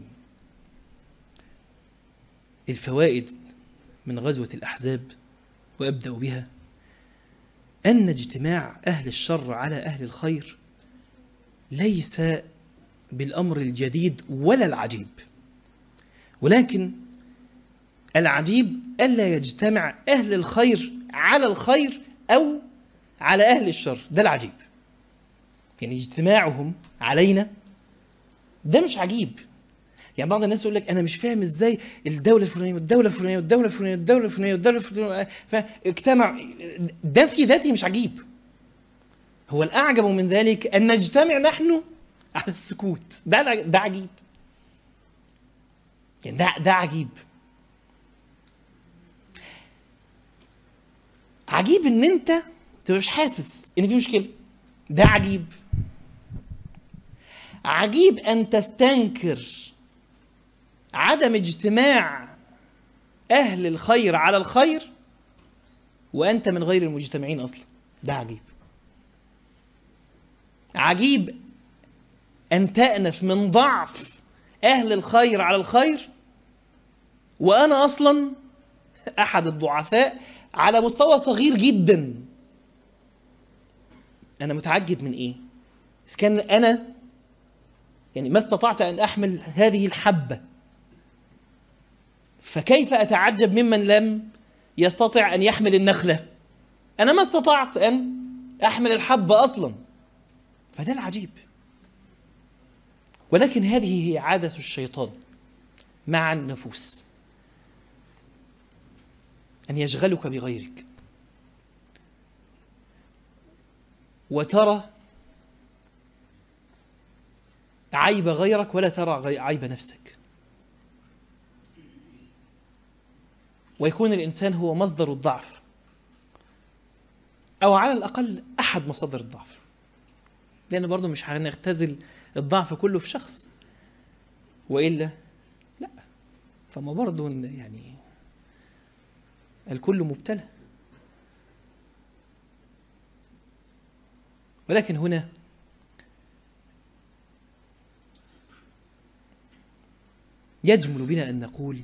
A: الفوائد من غزوه الاحزاب وابدا بها ان اجتماع اهل الشر على اهل الخير ليس بالامر الجديد ولا العجيب ولكن العجيب الا يجتمع اهل الخير على الخير او على اهل الشر ده العجيب يعني اجتماعهم علينا ده مش عجيب يعني بعض الناس يقول لك انا مش فاهم ازاي الدوله الفلانيه والدوله الفلانيه والدوله الفلانيه والدوله الفلانيه والدوله الفلانيه فاجتمع ده في ذاته مش عجيب هو الاعجب من ذلك ان نجتمع نحن على السكوت ده ده عجيب يعني ده ده عجيب عجيب ان انت تبقى مش حاسس ان في مشكله ده عجيب عجيب ان تستنكر عدم اجتماع اهل الخير على الخير وانت من غير المجتمعين اصلا ده عجيب عجيب ان تانف من ضعف اهل الخير على الخير وانا اصلا احد الضعفاء على مستوى صغير جدا انا متعجب من ايه اذا كان انا يعني ما استطعت ان احمل هذه الحبه فكيف اتعجب ممن لم يستطع ان يحمل النخله انا ما استطعت ان احمل الحبه اصلا فده العجيب ولكن هذه هي عاده الشيطان مع النفوس أن يشغلك بغيرك وترى عيب غيرك ولا ترى عيب نفسك ويكون الإنسان هو مصدر الضعف أو على الأقل أحد مصادر الضعف لأن برضه مش هنختزل الضعف كله في شخص وإلا لا فما برضه يعني الكل مبتلى ولكن هنا يجمل بنا أن نقول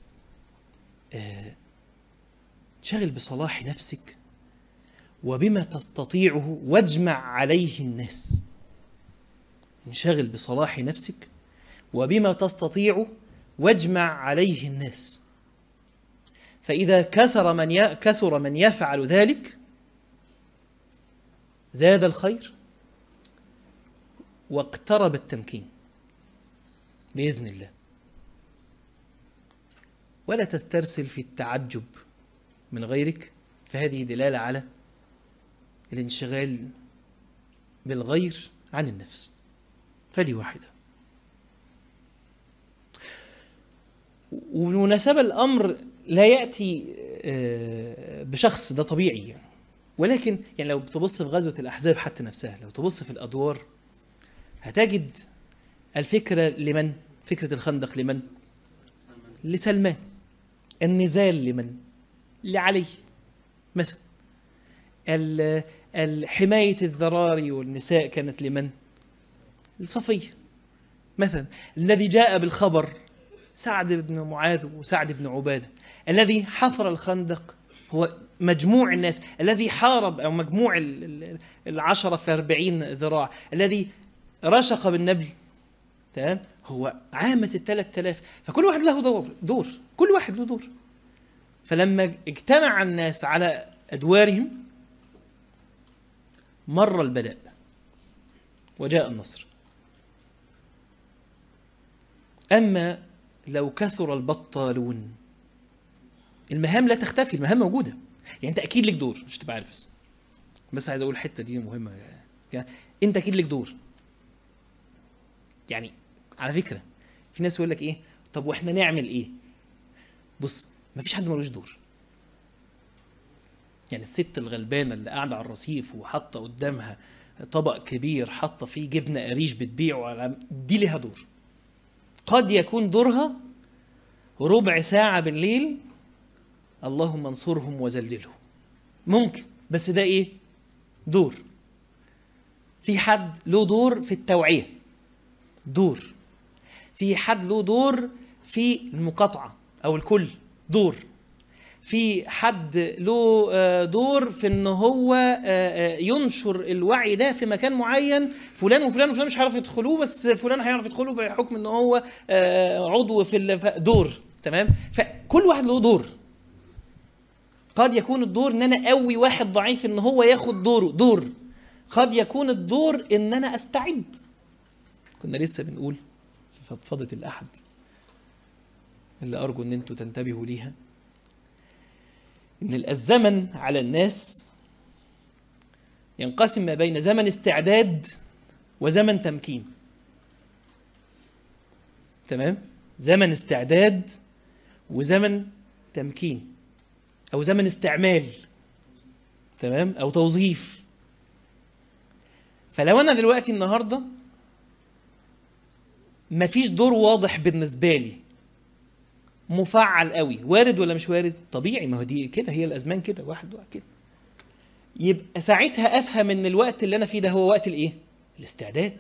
A: شغل بصلاح نفسك وبما تستطيعه واجمع عليه الناس انشغل بصلاح نفسك وبما تستطيع واجمع عليه الناس فإذا كثر من ي... كثر من يفعل ذلك زاد الخير واقترب التمكين بإذن الله ولا تسترسل في التعجب من غيرك فهذه دلالة على الانشغال بالغير عن النفس فدي واحدة وبمناسبة الأمر لا يأتي بشخص ده طبيعي يعني. ولكن يعني لو تبص في غزوة الأحزاب حتى نفسها لو تبص في الأدوار هتجد الفكرة لمن فكرة الخندق لمن لسلمان النزال لمن لعلي مثلا حماية الذراري والنساء كانت لمن لصفية مثلا الذي جاء بالخبر سعد بن معاذ وسعد بن عبادة الذي حفر الخندق هو مجموع الناس الذي حارب أو مجموع العشرة في أربعين ذراع الذي رشق بالنبل تمام هو عامة الثلاث آلاف فكل واحد له دور دور كل واحد له دور فلما اجتمع الناس على أدوارهم مر البلاء وجاء النصر أما لو كثر البطالون المهام لا تختفي المهام موجودة يعني انت اكيد لك دور مش تبقى عارف بس بس عايز اقول الحته دي مهمه يعني انت اكيد لك دور يعني على فكره في ناس يقول لك ايه طب واحنا نعمل ايه بص مفيش حد ملوش دور يعني الست الغلبانه اللي قاعده على الرصيف وحاطه قدامها طبق كبير حاطه فيه جبنه قريش بتبيعه على دي ليها دور قد يكون دورها ربع ساعه بالليل اللهم انصرهم وزلزلهم ممكن بس ده ايه دور في حد له دور في التوعيه دور في حد له دور في المقاطعه او الكل دور في حد له دور في ان هو ينشر الوعي ده في مكان معين فلان وفلان وفلان مش هيعرف يدخلوه بس فلان هيعرف يدخله بحكم ان هو عضو في دور تمام فكل واحد له دور قد يكون الدور ان انا اقوي واحد ضعيف ان هو ياخد دوره دور قد يكون الدور ان انا استعد كنا لسه بنقول في فضفضه الاحد اللي ارجو ان انتوا تنتبهوا ليها ان الزمن على الناس ينقسم ما بين زمن استعداد وزمن تمكين تمام زمن استعداد وزمن تمكين او زمن استعمال تمام او توظيف فلو انا دلوقتي النهارده مفيش دور واضح بالنسبه لي مفعل قوي وارد ولا مش وارد طبيعي ما هو دي كده هي الازمان كده واحد واحد كده يبقى ساعتها افهم ان الوقت اللي انا فيه ده هو وقت الايه الاستعداد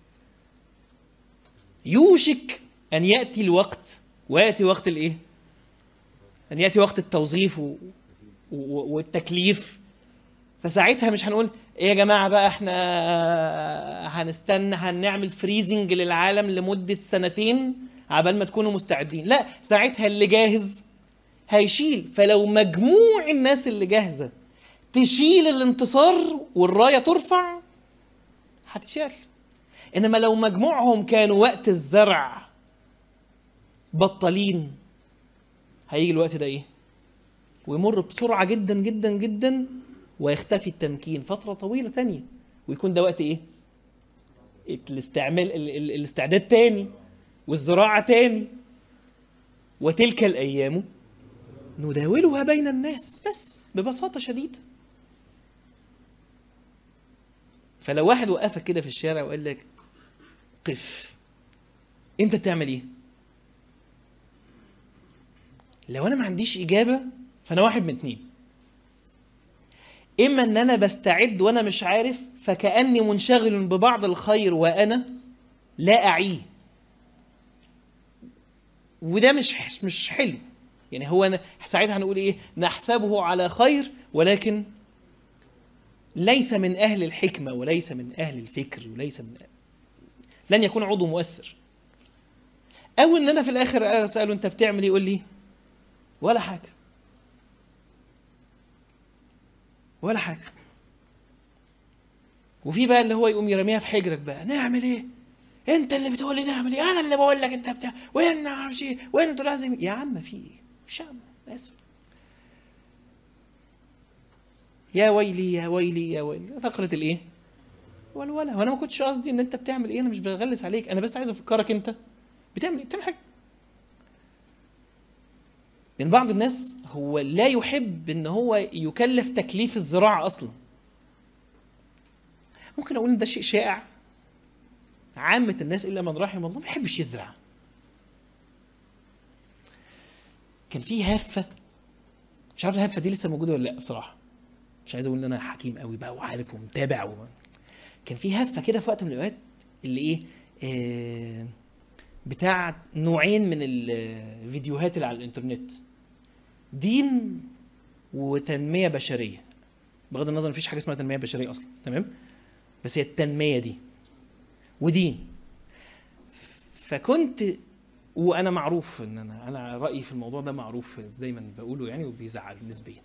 A: يوشك ان ياتي الوقت وياتي وقت الايه ان ياتي وقت التوظيف و... و... والتكليف فساعتها مش هنقول ايه يا جماعه بقى احنا هنستنى هنعمل فريزنج للعالم لمده سنتين عبال ما تكونوا مستعدين لا ساعتها اللي جاهز هيشيل فلو مجموع الناس اللي جاهزه تشيل الانتصار والرايه ترفع هتشال انما لو مجموعهم كانوا وقت الزرع بطالين هيجي الوقت ده ايه ويمر بسرعه جدا جدا جدا ويختفي التمكين فتره طويله ثانيه ويكون ده وقت ايه الاستعمال الاستعداد تاني والزراعة تاني وتلك الأيام نداولها بين الناس بس ببساطة شديدة فلو واحد وقفك كده في الشارع وقال لك قف انت بتعمل ايه لو انا ما عنديش اجابة فانا واحد من اتنين اما ان انا بستعد وانا مش عارف فكأني منشغل ببعض الخير وانا لا اعيه وده مش مش حلو يعني هو ساعتها هنقول ايه نحسبه على خير ولكن ليس من اهل الحكمه وليس من اهل الفكر وليس من لن يكون عضو مؤثر او ان انا في الاخر اساله انت بتعمل ايه يقول لي ولا حاجه ولا حاجه وفي بقى اللي هو يقوم يرميها في حجرك بقى نعمل ايه انت اللي بتقول لي نعمل ايه انا اللي بقول لك انت بتاع وين ما اعرفش ايه وين انتوا لازم يا عم في ايه مش عم اسف يا ويلي يا ويلي يا ويلي فقرة الايه ولا ولا وانا ما كنتش قصدي ان انت بتعمل ايه انا مش بغلس عليك انا بس عايز افكرك انت بتعمل ايه بتعمل حاجه من بعض الناس هو لا يحب ان هو يكلف تكليف الزراعه اصلا ممكن اقول ان ده شيء شائع عامة الناس إلا من رحم الله ما يحبش يزرع كان في هفة مش عارف الهفة دي لسه موجودة ولا لا بصراحة مش عايز أقول إن أنا حكيم قوي بقى وعارف ومتابع و... كان في هفة كده في وقت من الأوقات اللي إيه آه بتاع نوعين من الفيديوهات اللي على الإنترنت دين وتنمية بشرية بغض النظر مفيش حاجة اسمها تنمية بشرية أصلا تمام بس هي التنمية دي ودين فكنت وانا معروف ان انا انا رايي في الموضوع ده معروف دايما بقوله يعني وبيزعل نسبيا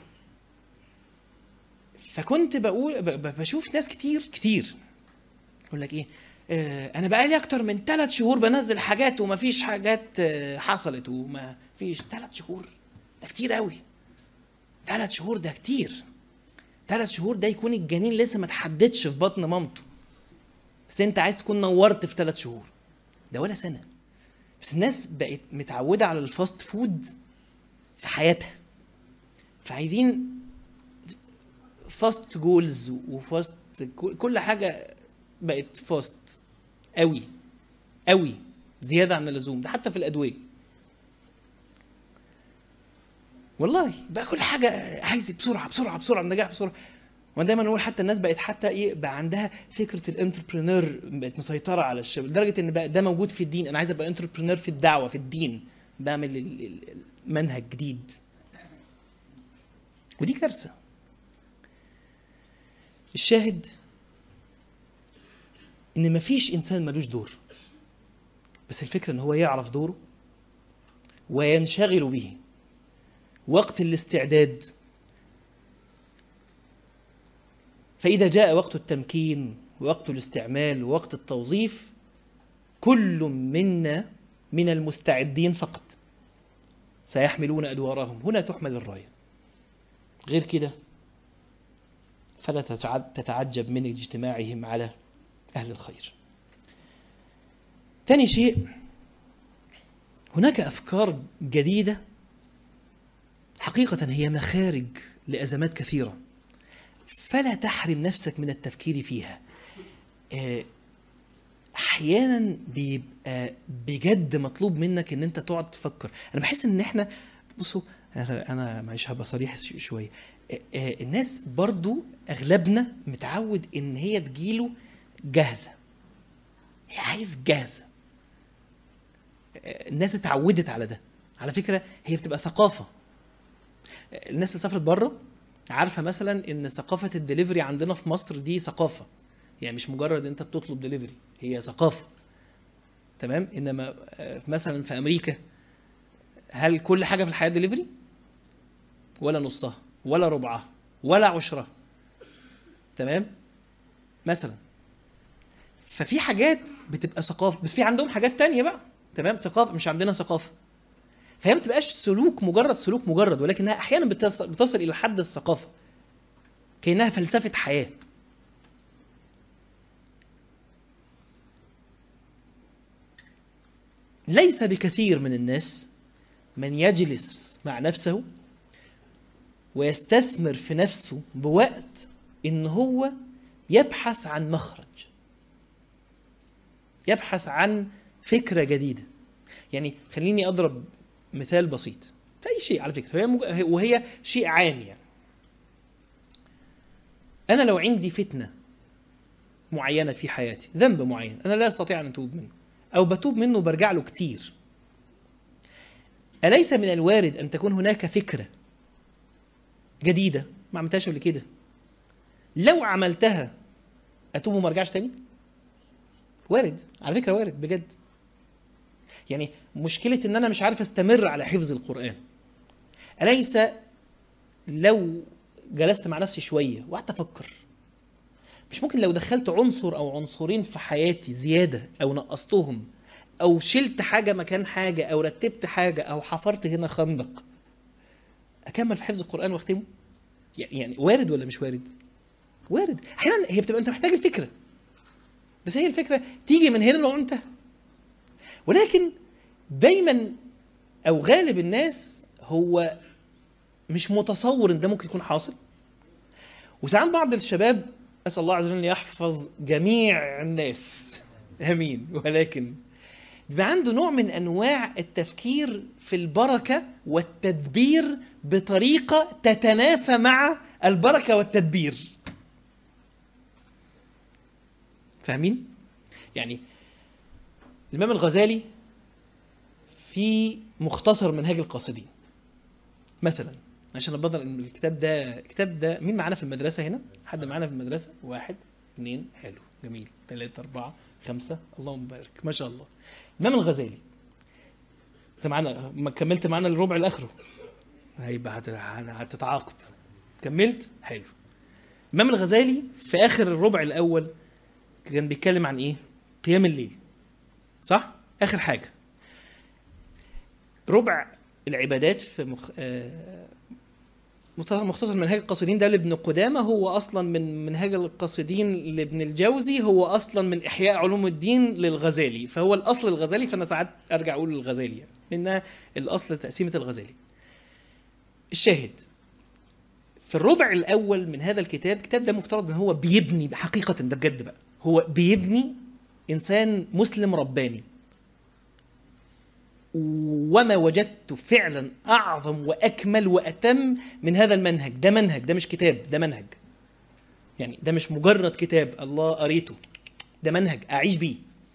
A: فكنت بقول بشوف ناس كتير كتير يقول لك ايه آه انا بقالي اكتر من ثلاث شهور بنزل حاجات ومفيش حاجات آه حصلت وما فيش ثلاث شهور ده كتير قوي ثلاث شهور ده كتير ثلاث شهور ده يكون الجنين لسه ما تحددش في بطن مامته بس انت عايز تكون نورت في ثلاث شهور ده ولا سنه بس الناس بقت متعوده على الفاست فود في حياتها فعايزين فاست جولز وفاست كل حاجه بقت فاست قوي قوي زياده عن اللزوم ده حتى في الادويه والله بقى كل حاجه عايز بسرعه بسرعه بسرعه النجاح بسرعه وانا دايما اقول حتى الناس بقت حتى ايه بقى عندها فكره الانتربرينور بقت مسيطره على الشباب لدرجه ان بقى ده موجود في الدين انا عايز ابقى انتربرينور في الدعوه في الدين بعمل ال- ال- المنهج جديد ودي كارثه الشاهد ان مفيش انسان ملوش دور بس الفكره ان هو يعرف دوره وينشغل به وقت الاستعداد فإذا جاء وقت التمكين ووقت الاستعمال ووقت التوظيف كل منا من المستعدين فقط سيحملون أدوارهم هنا تحمل الراية غير كده فلا تتع- تتعجب من اجتماعهم على أهل الخير ثاني شيء هناك أفكار جديدة حقيقة هي مخارج لأزمات كثيرة فلا تحرم نفسك من التفكير فيها آه، احيانا بيبقى بجد مطلوب منك ان انت تقعد تفكر انا بحس ان احنا بصوا انا أنا معلش هبقى صريح ش- شويه آه، آه، الناس برضو اغلبنا متعود ان هي تجيله جاهزه هي عايز جاهزه آه، الناس اتعودت على ده على فكره هي بتبقى ثقافه آه، الناس اللي سافرت بره عارفه مثلا ان ثقافه الدليفري عندنا في مصر دي ثقافه يعني مش مجرد انت بتطلب دليفري هي ثقافه تمام انما آه، مثلا في امريكا هل كل حاجه في الحياه دليفري ولا نصها ولا ربعها ولا عشرها تمام مثلا ففي حاجات بتبقى ثقافه بس في عندهم حاجات تانية بقى تمام ثقافه مش عندنا ثقافه فهي ما بتبقاش سلوك مجرد سلوك مجرد ولكنها احيانا بتصل, بتصل الى حد الثقافه كانها فلسفه حياه ليس بكثير من الناس من يجلس مع نفسه ويستثمر في نفسه بوقت ان هو يبحث عن مخرج يبحث عن فكره جديده يعني خليني اضرب مثال بسيط في اي شيء على فكره وهي مج... وهي شيء عام يعني انا لو عندي فتنه معينه في حياتي ذنب معين انا لا استطيع ان اتوب منه او بتوب منه وبرجع له كتير اليس من الوارد ان تكون هناك فكره جديده ما عملتهاش قبل كده لو عملتها اتوب وما ارجعش تاني وارد على فكره وارد بجد يعني مشكلة إن أنا مش عارف أستمر على حفظ القرآن أليس لو جلست مع نفسي شوية وقعدت أفكر مش ممكن لو دخلت عنصر أو عنصرين في حياتي زيادة أو نقصتهم أو شلت حاجة مكان حاجة أو رتبت حاجة أو حفرت هنا خندق أكمل في حفظ القرآن وأختمه يعني وارد ولا مش وارد؟ وارد أحيانا هي بتبقى أنت محتاج الفكرة بس هي الفكرة تيجي من هنا لو انتهى ولكن دايما او غالب الناس هو مش متصور ان ده ممكن يكون حاصل وساعات بعض الشباب اسال الله عز وجل ان يحفظ جميع الناس امين ولكن بيبقى عنده نوع من انواع التفكير في البركه والتدبير بطريقه تتنافى مع البركه والتدبير فاهمين يعني الإمام الغزالي في مختصر منهاج القاصدين مثلا عشان ابطل ان الكتاب ده الكتاب ده مين معانا في المدرسه هنا حد معانا في المدرسه واحد اثنين حلو جميل ثلاثة أربعة خمسة اللهم بارك ما شاء الله الإمام الغزالي انت معانا ما كملت معانا الربع الآخره هيبقى هت- هتتعاقب كملت حلو الإمام الغزالي في آخر الربع الأول كان بيتكلم عن إيه؟ قيام الليل صح؟ آخر حاجة ربع العبادات في مخ... آه، مختصر مختصر منهاج القاصدين ده لابن قدامة هو أصلا من منهاج القاصدين لابن الجوزي هو أصلا من إحياء علوم الدين للغزالي فهو الأصل الغزالي فأنا ساعات أرجع أقول الغزالي يعني لأنها الأصل تقسيمة الغزالي الشاهد في الربع الأول من هذا الكتاب الكتاب ده مفترض أن هو بيبني حقيقة ده بجد بقى هو بيبني إنسان مسلم رباني وما وجدت فعلا أعظم وأكمل وأتم من هذا المنهج ده منهج ده مش كتاب ده منهج يعني ده مش مجرد كتاب الله قريته ده منهج أعيش بيه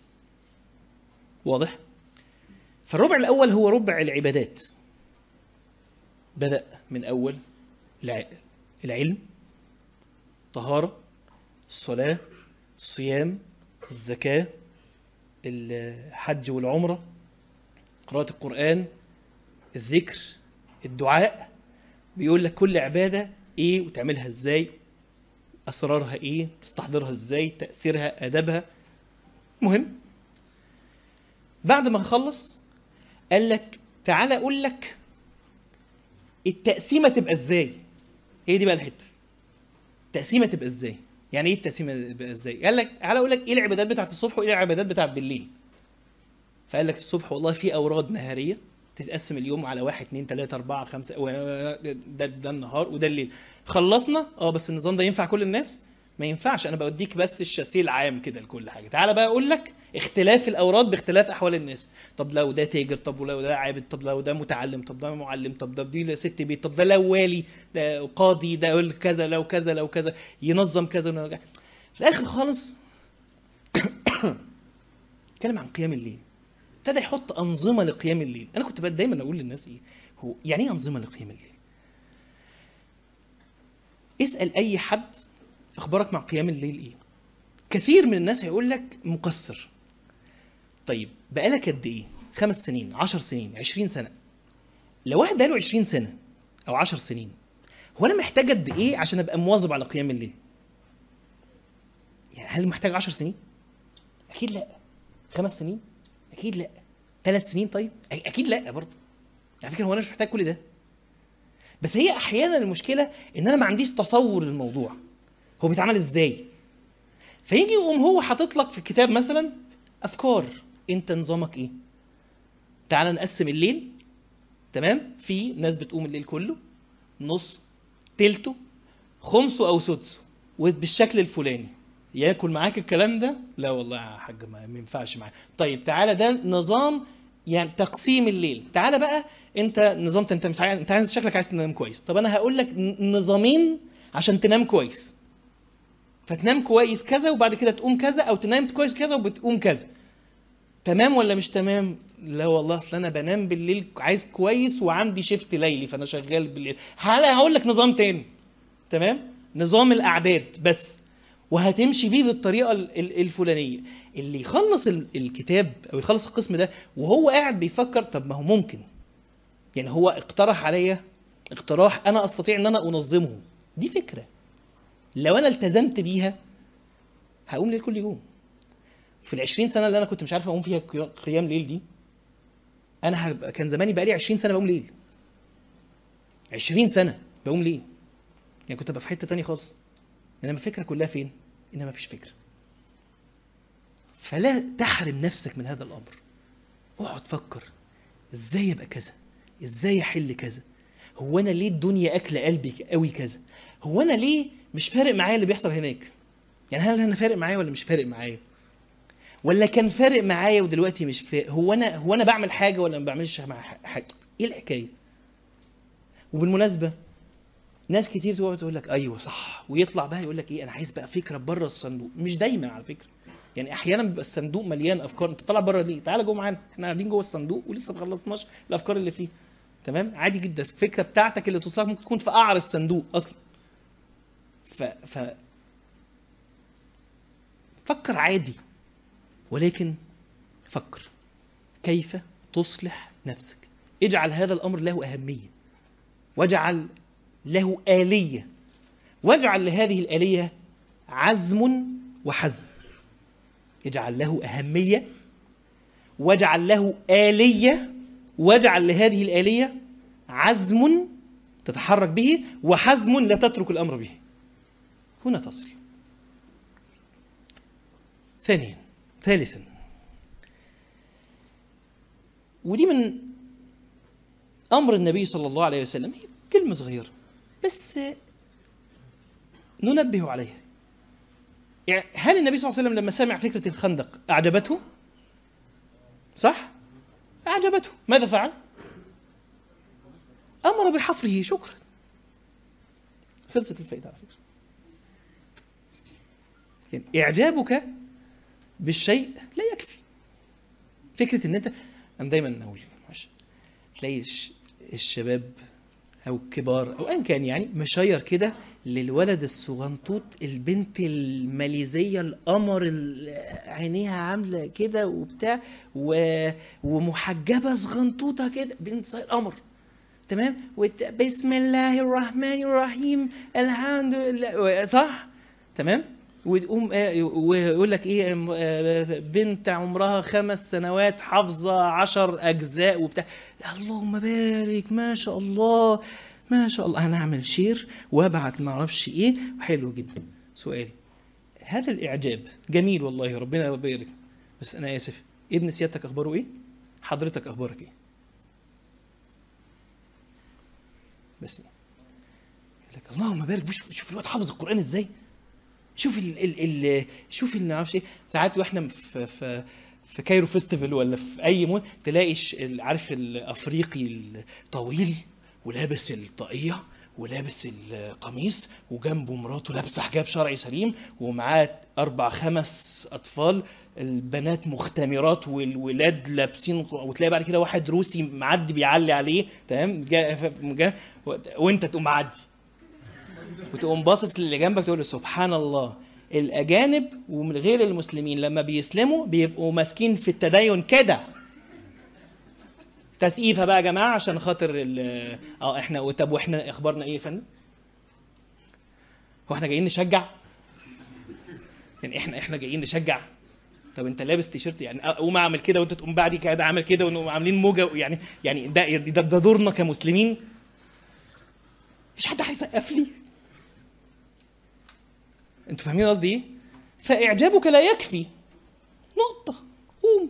A: واضح فالربع الأول هو ربع العبادات بدأ من أول الع- العلم طهارة الصلاة الصيام الزكاة الحج والعمرة قراءة القرآن الذكر الدعاء بيقول لك كل عبادة ايه وتعملها ازاي اسرارها ايه تستحضرها ازاي تأثيرها ادبها مهم بعد ما خلص قال لك تعالى اقول لك التقسيمة تبقى ازاي هي دي بقى الحتة التقسيمة تبقى ازاي يعني ايه التقسيمة تبقى ازاي قال لك تعالى اقول لك ايه العبادات بتاعت الصبح وايه العبادات بتاعت بالليل فقال لك الصبح والله في اوراد نهاريه تتقسم اليوم على واحد اتنين تلاته اربعه خمسه و- ده ده النهار وده الليل خلصنا اه بس النظام ده ينفع كل الناس ما ينفعش انا بوديك بس الشاسيه العام كده لكل حاجه تعالى بقى اقول لك اختلاف الاوراد باختلاف احوال الناس طب لو ده تاجر طب ولو ده عابد طب لو ده متعلم طب ده معلم طب ده دي ست بيت طب ده لو والي ده قاضي ده يقول كذا لو كذا لو كذا ينظم كذا ونرجع. في الاخر خالص اتكلم عن قيام الليل ابتدى يحط انظمه لقيام الليل انا كنت بقى دايما اقول للناس ايه هو يعني ايه انظمه لقيام الليل اسال اي حد اخبارك مع قيام الليل ايه كثير من الناس هيقول لك مقصر طيب بقالك قد ايه خمس سنين عشر سنين عشرين سنه لو واحد بقاله عشرين سنه او عشر سنين هو انا محتاج قد ايه عشان ابقى مواظب على قيام الليل يعني هل محتاج عشر سنين اكيد لا خمس سنين اكيد لا ثلاث سنين طيب أ- اكيد لا برضه على فكره هو انا مش محتاج كل ده بس هي احيانا المشكله ان انا ما عنديش تصور للموضوع هو بيتعمل ازاي فيجي يقوم هو حاطط لك في الكتاب مثلا افكار انت نظامك ايه تعال نقسم الليل تمام في ناس بتقوم الليل كله نص تلته خمسه او سدسه وبالشكل الفلاني ياكل معاك الكلام ده لا والله يا حاج ما ما ينفعش معاك طيب تعالى ده نظام يعني تقسيم الليل تعالى بقى انت نظام انت مش عايز انت عايز شكلك عايز تنام كويس طب انا هقول لك ن- نظامين عشان تنام كويس فتنام كويس كذا وبعد كده تقوم كذا او تنام كويس كذا وبتقوم كذا تمام ولا مش تمام لا والله اصل انا بنام بالليل عايز كويس وعندي شيفت ليلي فانا شغال بالليل هلا هقول لك نظام تاني تمام نظام الاعداد بس وهتمشي بيه بالطريقه ال- ال- الفلانيه اللي يخلص ال- الكتاب او يخلص القسم ده وهو قاعد بيفكر طب ما هو ممكن يعني هو اقترح عليا اقتراح انا استطيع ان انا انظمه دي فكره لو انا التزمت بيها هقوم ليل كل يوم في العشرين سنه اللي انا كنت مش عارف اقوم فيها قيا- قيام ليل دي انا هبقى كان زماني بقالي 20 سنه بقوم ليل 20 سنه بقوم ليل يعني كنت ابقى في حته تانية خالص انما الفكره كلها فين انما مفيش فكره فلا تحرم نفسك من هذا الامر اقعد فكر ازاي ابقى كذا ازاي احل كذا هو انا ليه الدنيا اكله قلبي قوي كذا هو انا ليه مش فارق معايا اللي بيحصل هناك يعني هل انا فارق معايا ولا مش فارق معايا ولا كان فارق معايا ودلوقتي مش فارق هو انا هو انا بعمل حاجه ولا ما بعملش مع ح- حاجه ايه الحكايه وبالمناسبه ناس كتير تقعد تقول لك ايوه صح ويطلع بقى يقول لك ايه انا عايز بقى فكره بره الصندوق مش دايما على فكره يعني احيانا بيبقى الصندوق مليان افكار انت طالع بره ليه تعالى جوه معانا احنا قاعدين جوه الصندوق ولسه ما خلصناش الافكار اللي فيه تمام عادي جدا الفكره بتاعتك اللي توصلك ممكن تكون في قعر الصندوق اصلا ف ف فكر عادي ولكن فكر كيف تصلح نفسك اجعل هذا الامر له اهميه واجعل له آلية واجعل لهذه الآلية عزم وحزم اجعل له أهمية واجعل له آلية واجعل لهذه الآلية عزم تتحرك به وحزم لا تترك الأمر به هنا تصل ثانيا ثالثا ودي من أمر النبي صلى الله عليه وسلم هي كلمة صغيرة بس ننبه عليها يعني هل النبي صلى الله عليه وسلم لما سمع فكرة الخندق أعجبته؟ صح؟ أعجبته ماذا فعل؟ أمر بحفره شكرا خلصت الفائدة على فكرة يعني إعجابك بالشيء لا يكفي فكرة إن أنت أنا دايما أقول تلاقي الشباب او الكبار او ايا كان يعني مشير كده للولد الصغنطوط البنت الماليزيه القمر عينيها عامله كده وبتاع و... ومحجبه صغنطوطه كده بنت زي القمر تمام وت... بسم الله الرحمن الرحيم الحمد لله صح تمام وتقوم ويقول لك ايه بنت عمرها خمس سنوات حافظه عشر اجزاء وبتاع اللهم بارك ما شاء الله ما شاء الله انا اعمل شير وابعت ما اعرفش ايه حلو جدا سؤالي هذا الاعجاب جميل والله ربنا يبارك بس انا اسف ابن سيادتك اخباره ايه حضرتك اخبارك ايه بس لك اللهم بارك شوف الواد حافظ القران ازاي شوف ال ال ال شوف اللي نعرفش ايه ساعات واحنا في في في كايرو فيستيفال ولا في اي مول تلاقي عارف الافريقي الطويل ولابس الطاقيه ولابس القميص وجنبه مراته لابسه حجاب شرعي سليم ومعاه اربع خمس اطفال البنات مختمرات والولاد لابسين وتلاقي بعد كده واحد روسي معدي بيعلي عليه تمام جا جا وانت تقوم معدي وتقوم باصص للي جنبك تقول له سبحان الله الاجانب ومن غير المسلمين لما بيسلموا بيبقوا ماسكين في التدين كده تسقيفه بقى يا جماعه عشان خاطر اه احنا طب واحنا اخبارنا ايه يا فندم؟ هو احنا جايين نشجع؟ يعني احنا احنا جايين نشجع طب انت لابس تيشيرت يعني اقوم اعمل كده وانت تقوم بعدي كده عامل كده ونقوم عاملين موجه يعني يعني ده ده, ده دورنا كمسلمين مش حد هيسقف لي انتوا فاهمين قصدي ايه؟ فاعجابك لا يكفي نقطه قوم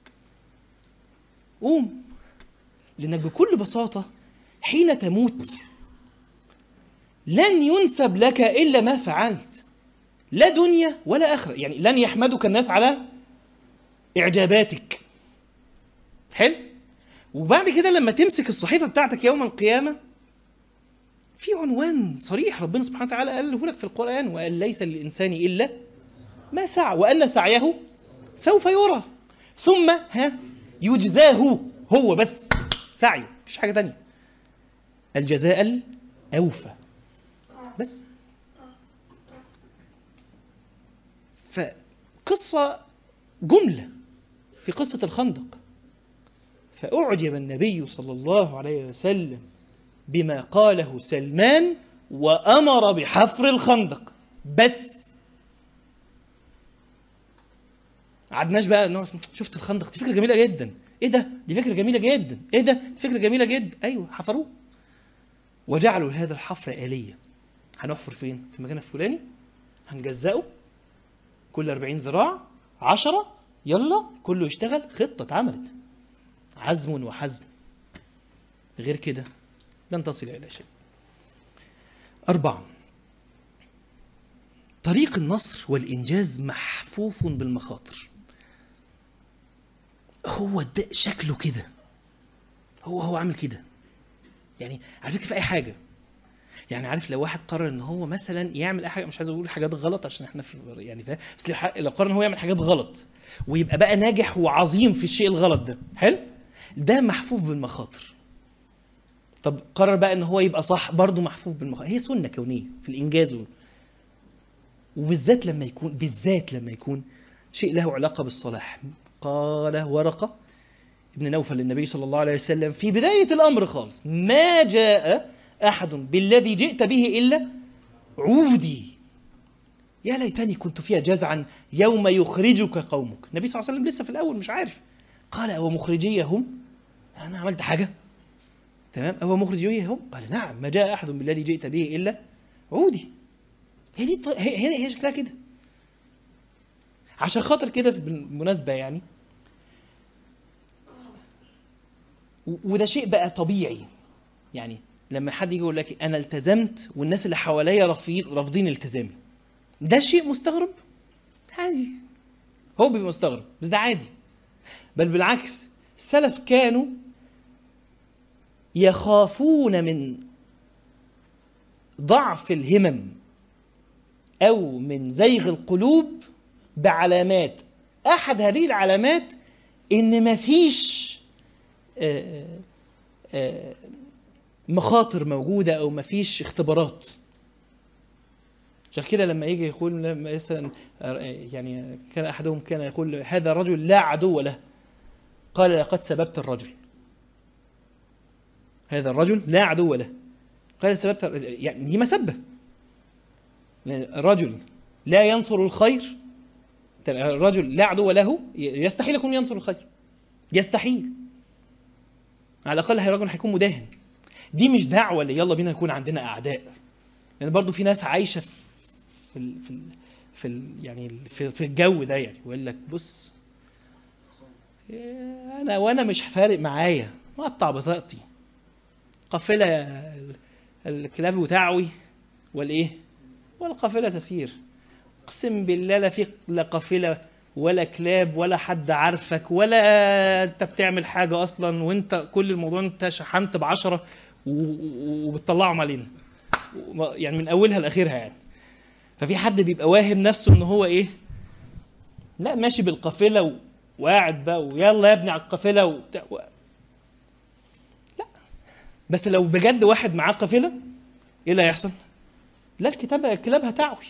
A: قوم لانك بكل بساطه حين تموت لن ينسب لك الا ما فعلت لا دنيا ولا اخره يعني لن يحمدك الناس على اعجاباتك حلو وبعد كده لما تمسك الصحيفه بتاعتك يوم القيامه في عنوان صريح ربنا سبحانه وتعالى قاله لك في القرآن وقال ليس للإنسان إلا ما سعى وأن سعيه سوف يرى ثم ها يجزاه هو بس سعيه مفيش حاجة تانية الجزاء الأوفى بس فقصة جملة في قصة الخندق فأعجب النبي صلى الله عليه وسلم بما قاله سلمان وأمر بحفر الخندق بس عدناش بقى نقعد شفت الخندق دي فكرة جميلة جدا ايه ده دي فكرة جميلة جدا ايه ده دي فكرة جميلة جدا ايوه حفروه وجعلوا هذا الحفر آلية هنحفر فين في المكان الفلاني هنجزأه كل 40 ذراع 10 يلا كله يشتغل خطة اتعملت عزم وحزم غير كده لن تصل إلى شيء أربعة طريق النصر والإنجاز محفوف بالمخاطر هو ده شكله كده هو هو عامل كده يعني على فكرة في أي حاجة يعني عارف لو واحد قرر ان هو مثلا يعمل اي حاجه مش عايز اقول حاجات غلط عشان احنا في يعني فاهم بس لو قرر ان هو يعمل حاجات غلط ويبقى بقى ناجح وعظيم في الشيء الغلط ده حلو ده محفوف بالمخاطر طب قرر بقى ان هو يبقى صح برضه محفوف بالمخاطر هي سنه كونيه في الانجاز وبالذات لما يكون بالذات لما يكون شيء له علاقه بالصلاح قال ورقه ابن نوفل للنبي صلى الله عليه وسلم في بدايه الامر خالص ما جاء احد بالذي جئت به الا عودي يا ليتني كنت فيها جزعا يوم يخرجك قومك النبي صلى الله عليه وسلم لسه في الاول مش عارف قال ومخرجيهم انا عملت حاجه تمام هو مخرج هو قال نعم ما جاء احد بالذي جئت به الا عودي هي دي الط- هي هي هي شكلها كده عشان خاطر كده بالمناسبه يعني و- وده شيء بقى طبيعي يعني لما حد يجي يقول لك انا التزمت والناس اللي حواليا رافضين رافضين التزامي ده شيء مستغرب عادي هو بيبقى مستغرب بس ده عادي بل بالعكس السلف كانوا يخافون من ضعف الهمم او من زيغ القلوب بعلامات احد هذه العلامات ان مفيش آه، آه، مخاطر موجوده او مفيش اختبارات عشان كده لما يجي يقول لما مثلا يعني كان احدهم كان يقول هذا رجل لا عدو له قال لقد سببت الرجل هذا الرجل لا عدو له قال سببت يعني هي مسبه رجل لا ينصر الخير الرجل لا عدو له يستحيل يكون ينصر الخير يستحيل على الاقل هي رجل هيكون مداهن دي مش دعوه اللي يلا بينا يكون عندنا اعداء لان يعني برضو في ناس عايشه في ال في ال في ال يعني في, في الجو ده يعني ويقول لك بص انا وانا مش فارق معايا مقطع بطاقتي قافله الكلاب وتعوي والايه والقافله تسير اقسم بالله لا في لا قافله ولا كلاب ولا حد عارفك ولا انت بتعمل حاجه اصلا وانت كل الموضوع انت شحنت بعشرة وبتطلعهم علينا يعني من اولها لاخرها يعني ففي حد بيبقى واهم نفسه ان هو ايه لا ماشي بالقافله و... وقاعد بقى ويلا يا ابني على القافله وبتاع و... لا بس لو بجد واحد معاه قافله ايه اللي هيحصل؟ لا الكتاب الكلاب هتعوي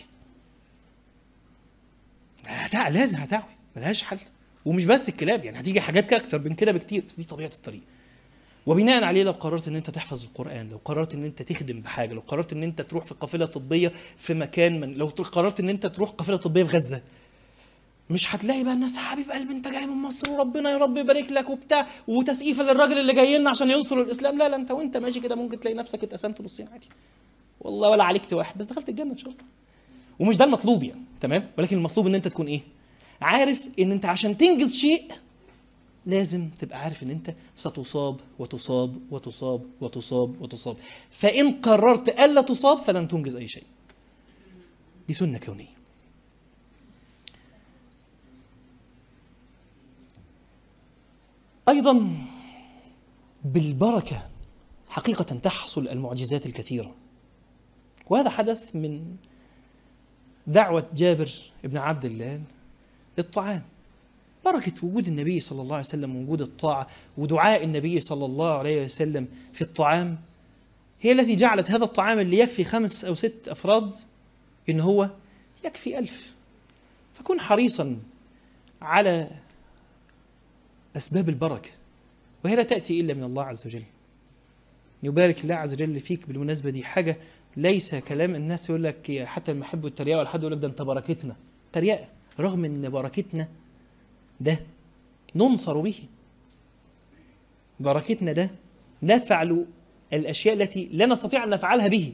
A: هتع... لازم هتعوي ملهاش حل ومش بس الكلاب يعني هتيجي حاجات كده اكتر من كده بكتير بس دي طبيعه الطريق وبناء عليه لو قررت ان انت تحفظ القران لو قررت ان انت تخدم بحاجه لو قررت ان انت تروح في قافله طبيه في مكان من لو قررت ان انت تروح قافله طبيه في غزه مش هتلاقي بقى الناس حبيب قلبي انت جاي من مصر وربنا يا رب يبارك لك وبتاع وتسقيفه للراجل اللي جاي لنا عشان ينصر الاسلام لا لا انت وانت ماشي كده ممكن تلاقي نفسك اتقسمت نصين عادي والله ولا عليك واحد بس دخلت الجنه ان شاء الله ومش ده المطلوب يعني تمام ولكن المطلوب ان انت تكون ايه عارف ان انت عشان تنجز شيء لازم تبقى عارف ان انت ستصاب وتصاب وتصاب وتصاب وتصاب فان قررت الا تصاب فلن تنجز اي شيء دي سنه كونيه ايضا بالبركه حقيقه تحصل المعجزات الكثيره وهذا حدث من دعوه جابر بن عبد الله للطعام بركة وجود النبي صلى الله عليه وسلم ووجود الطاعة ودعاء النبي صلى الله عليه وسلم في الطعام هي التي جعلت هذا الطعام اللي يكفي خمس أو ست أفراد إن هو يكفي ألف فكن حريصا على أسباب البركة وهي لا تأتي إلا من الله عز وجل يبارك الله عز وجل فيك بالمناسبة دي حاجة ليس كلام الناس يقول لك حتى المحب والتريقة ولا حد يقول لك ده أنت بركتنا تريقة رغم ان بركتنا ده ننصر به بركتنا ده نفعل الاشياء التي لا نستطيع ان نفعلها به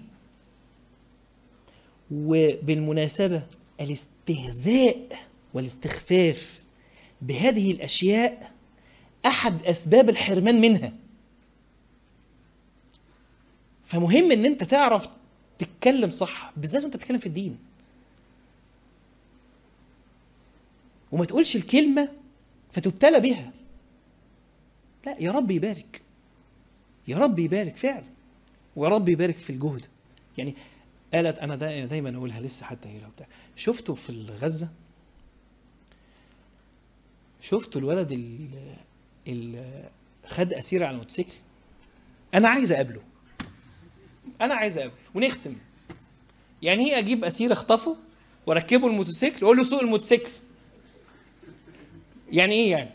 A: وبالمناسبه الاستهزاء والاستخفاف بهذه الاشياء احد اسباب الحرمان منها فمهم ان انت تعرف تتكلم صح بالذات وانت بتتكلم في الدين وما تقولش الكلمة فتبتلى بها لا يا رب يبارك يا رب يبارك فعلا ويا رب يبارك في الجهد يعني قالت انا دايما اقولها لسه حتى هي بتاع شفتوا في غزه شفتوا الولد اللي خد اسير على الموتوسيكل انا عايز اقابله انا عايز اقابله ونختم يعني هي اجيب اسير اخطفه واركبه الموتوسيكل واقول له سوق الموتوسيكل يعني ايه يعني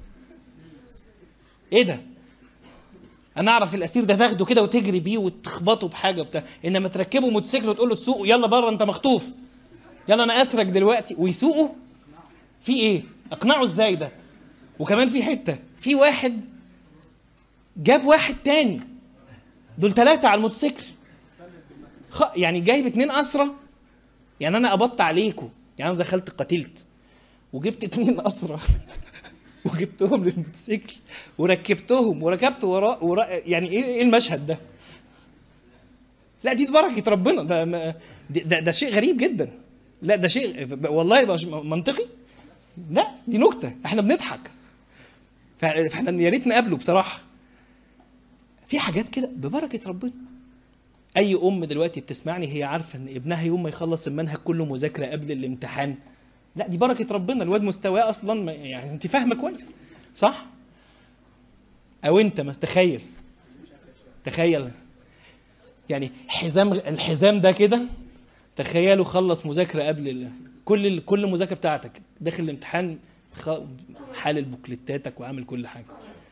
A: ايه ده انا اعرف الاسير ده تاخده كده وتجري بيه وتخبطه بحاجه بتاع انما تركبه موتوسيكل وتقول له تسوقه يلا بره انت مخطوف يلا انا اسرك دلوقتي ويسوقه في ايه اقنعه ازاي ده وكمان في حته في واحد جاب واحد تاني دول ثلاثة على الموتوسيكل خ... يعني جايب اتنين أسرى يعني أنا قبضت عليكم يعني أنا دخلت قتلت وجبت اتنين أسرى وجبتهم للموتوسيكل وركبتهم وركبت وراء ورا... يعني ايه ايه المشهد ده؟ لا دي بركة ربنا ده ما- ده, ده شيء غريب جدا لا ده شيء والله ده شيء منطقي لا دي نكتة احنا بنضحك ف- فاحنا يا ريت نقابله بصراحة في حاجات كده ببركة ربنا أي أم دلوقتي بتسمعني هي عارفة إن ابنها يوم ما يخلص المنهج كله مذاكرة قبل الامتحان لا دي بركة ربنا الواد مستواه أصلا ما- يعني أنت فاهمة كويس صح؟ أو أنت ما تخيل تخيل يعني حزام الحزام ده كده تخيلوا خلص مذاكرة قبل ال... كل ال... كل المذاكرة بتاعتك داخل الامتحان خ... حالل بوكليتاتك وعامل كل حاجة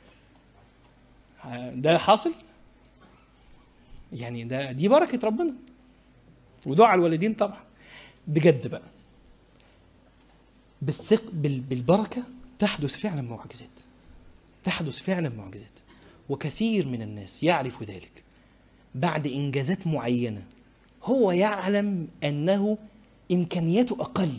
A: ه- ده حاصل يعني ده دي بركة ربنا ودعاء الوالدين طبعا بجد بقى بالثق بال... بالبركة تحدث فعلا معجزات تحدث فعلا معجزات وكثير من الناس يعرف ذلك بعد إنجازات معينة هو يعلم أنه إمكانياته أقل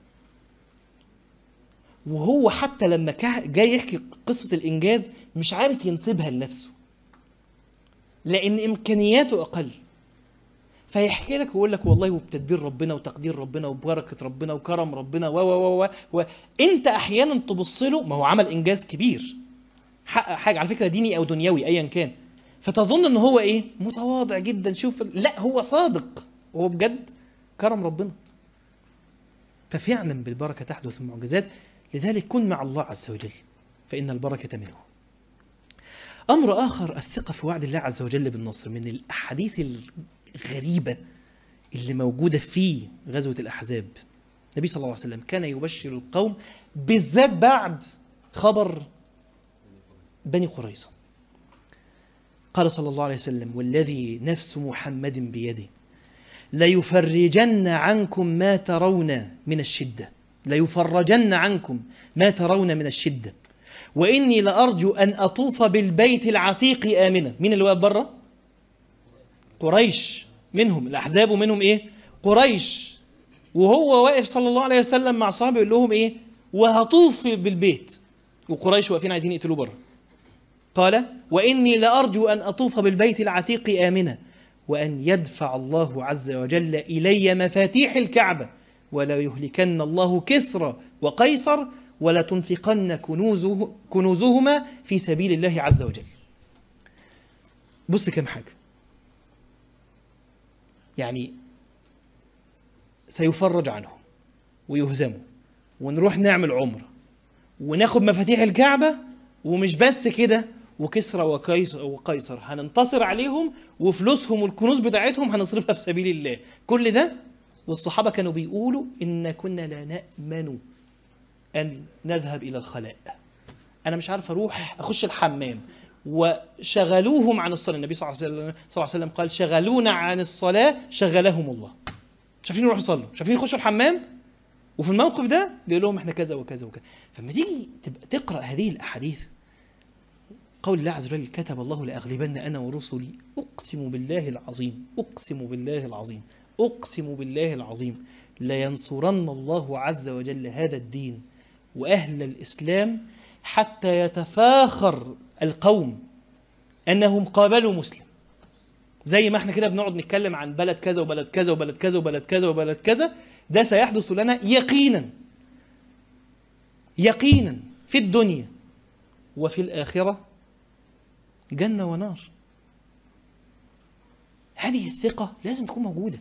A: وهو حتى لما كا- جاي يحكي قصة الإنجاز مش عارف ينسبها لنفسه لأن إمكانياته أقل فيحكي لك ويقول لك والله وبتدبير ربنا وتقدير ربنا وبركة ربنا وكرم ربنا و و و و وانت احيانا تبص له ما هو عمل انجاز كبير حقق حاجه على فكره ديني او دنيوي ايا كان فتظن ان هو ايه متواضع جدا شوف لا هو صادق هو بجد كرم ربنا ففعلا بالبركه تحدث المعجزات لذلك كن مع الله عز وجل فان البركه منه امر اخر الثقه في وعد الله عز وجل بالنصر من الاحاديث الغريبه اللي موجوده في غزوه الاحزاب النبي صلى الله عليه وسلم كان يبشر القوم بالذات بعد خبر بني قريظة قال صلى الله عليه وسلم والذي نفس محمد بيده ليفرجن عنكم ما ترون من الشدة ليفرجن عنكم ما ترون من الشدة وإني لأرجو أن أطوف بالبيت العتيق آمنا مين اللي واقف بره؟ قريش منهم الأحزاب منهم إيه؟ قريش وهو واقف صلى الله عليه وسلم مع صحابه يقول لهم إيه؟ وهطوف بالبيت وقريش واقفين عايزين يقتلوه بره قال وإني لأرجو أن أطوف بالبيت العتيق آمنا وأن يدفع الله عز وجل إلي مفاتيح الكعبة ولا يهلكن الله كسرى وقيصر ولا تنفقن كنوزه كنوزهما في سبيل الله عز وجل بص كم حاجة يعني سيفرج عنهم ويهزموا ونروح نعمل عمرة وناخد مفاتيح الكعبة ومش بس كده وكسرى وقيصر وقيصر هننتصر عليهم وفلوسهم والكنوز بتاعتهم هنصرفها في سبيل الله كل ده والصحابة كانوا بيقولوا إن كنا لا نأمن أن نذهب إلى الخلاء أنا مش عارف أروح أخش الحمام وشغلوهم عن الصلاة النبي صلى الله عليه وسلم, صلى الله عليه وسلم قال شغلونا عن الصلاة شغلهم الله مش عارفين يروحوا يصلوا مش عارفين يخشوا الحمام وفي الموقف ده بيقول لهم احنا كذا وكذا وكذا فلما تيجي تبقى تقرا هذه الاحاديث قول الله عز وجل كتب الله لاغلبن انا ورسلي اقسم بالله العظيم اقسم بالله العظيم اقسم بالله العظيم لينصرن الله عز وجل هذا الدين واهل الاسلام حتى يتفاخر القوم انهم قابلوا مسلم زي ما احنا كده بنقعد نتكلم عن بلد كذا وبلد كذا وبلد كذا وبلد كذا وبلد كذا ده سيحدث لنا يقينا يقينا في الدنيا وفي الآخرة جنة ونار هذه الثقة لازم تكون موجودة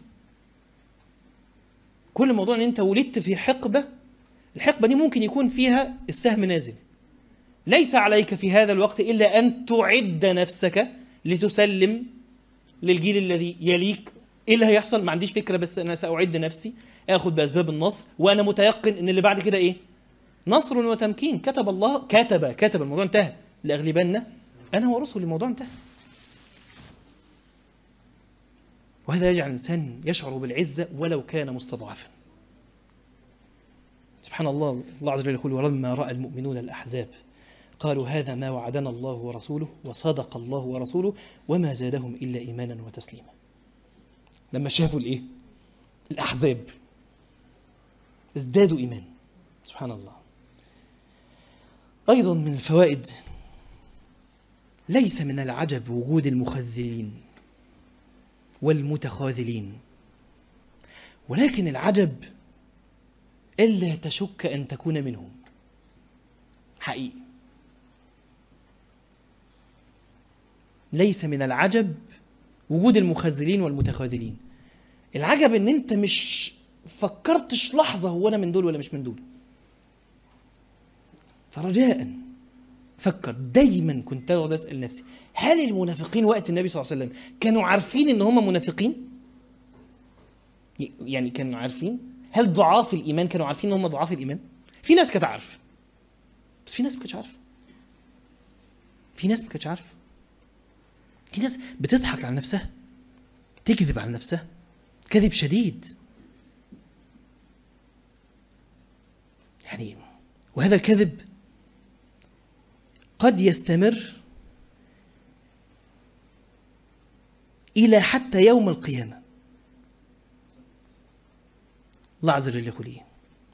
A: كل موضوع ان انت ولدت في حقبة الحقبة دي ممكن يكون فيها السهم نازل ليس عليك في هذا الوقت إلا أن تعد نفسك لتسلم للجيل الذي يليك ايه اللي هيحصل ما عنديش فكره بس انا ساعد نفسي اخذ باسباب النصر وانا متيقن ان اللي بعد كده ايه نصر وتمكين كتب الله كتب كتب الموضوع انتهى لاغلبن انا ورسل الموضوع انتهى وهذا يجعل الانسان يشعر بالعزه ولو كان مستضعفا سبحان الله الله عز وجل يقول ولما راى المؤمنون الاحزاب قالوا هذا ما وعدنا الله ورسوله وصدق الله ورسوله وما زادهم إلا إيمانا وتسليما لما شافوا الإيه؟ الأحزاب ازدادوا إيمان سبحان الله أيضا من الفوائد ليس من العجب وجود المخذلين والمتخاذلين ولكن العجب إلا تشك أن تكون منهم حقيقي ليس من العجب وجود المخذلين والمتخاذلين العجب ان انت مش فكرتش لحظة هو انا من دول ولا مش من دول فرجاء فكر دايما كنت اقعد اسال نفسي هل المنافقين وقت النبي صلى الله عليه وسلم كانوا عارفين ان هم منافقين يعني كانوا عارفين هل ضعاف الايمان كانوا عارفين ان هم ضعاف الايمان في ناس كانت عارفه بس في ناس ما كانتش عارفه في ناس ما كانتش عارفه في ناس بتضحك على نفسها تكذب على نفسها كذب شديد يعني وهذا الكذب قد يستمر إلى حتى يوم القيامة الله عز وجل يقول إيه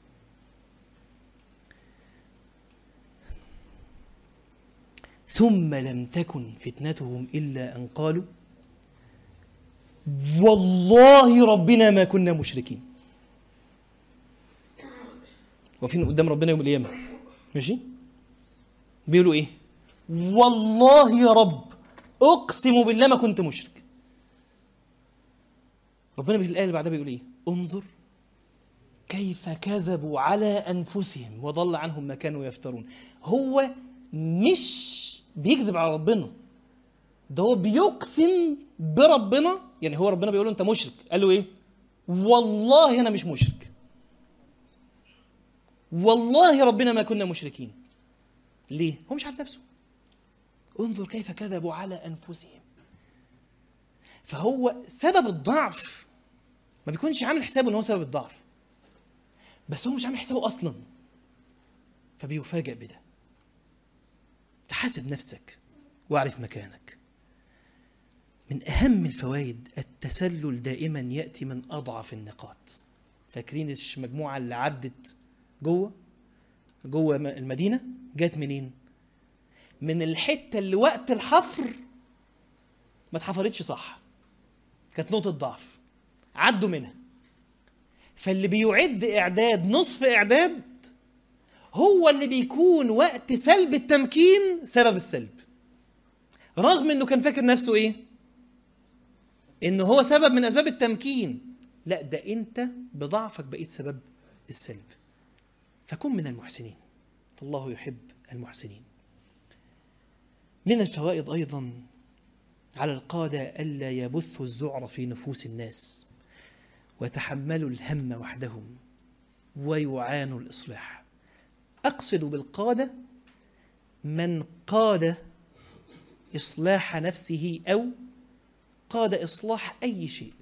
A: ثم لم تكن فتنتهم إلا أن قالوا والله ربنا ما كنا مشركين واقفين قدام ربنا يوم القيامة ماشي بيقولوا ايه والله يا رب اقسم بالله ما كنت مشرك ربنا في الآية اللي بعدها بيقول ايه انظر كيف كذبوا على أنفسهم وضل عنهم ما كانوا يفترون هو مش بيكذب على ربنا ده هو بيقسم بربنا يعني هو ربنا بيقول له انت مشرك قال له ايه والله انا مش مشرك والله ربنا ما كنا مشركين ليه هو مش عارف نفسه انظر كيف كذبوا على انفسهم فهو سبب الضعف ما بيكونش عامل حسابه ان هو سبب الضعف بس هو مش عامل حسابه اصلا فبيفاجئ بده تحاسب نفسك واعرف مكانك من أهم الفوائد التسلل دائما يأتي من أضعف النقاط فاكرين المجموعة اللي عدت جوه جوه المدينة جت منين من الحتة اللي وقت الحفر ما اتحفرتش صح كانت نقطة ضعف عدوا منها فاللي بيعد إعداد نصف إعداد هو اللي بيكون وقت سلب التمكين سبب السلب رغم انه كان فاكر نفسه ايه انه هو سبب من اسباب التمكين لا ده انت بضعفك بقيت سبب السلب فكن من المحسنين فالله يحب المحسنين من الفوائد ايضا على القادة ألا يبثوا الذعر في نفوس الناس وتحملوا الهم وحدهم ويعانوا الإصلاح أقصد بالقادة من قاد إصلاح نفسه أو قاد إصلاح أي شيء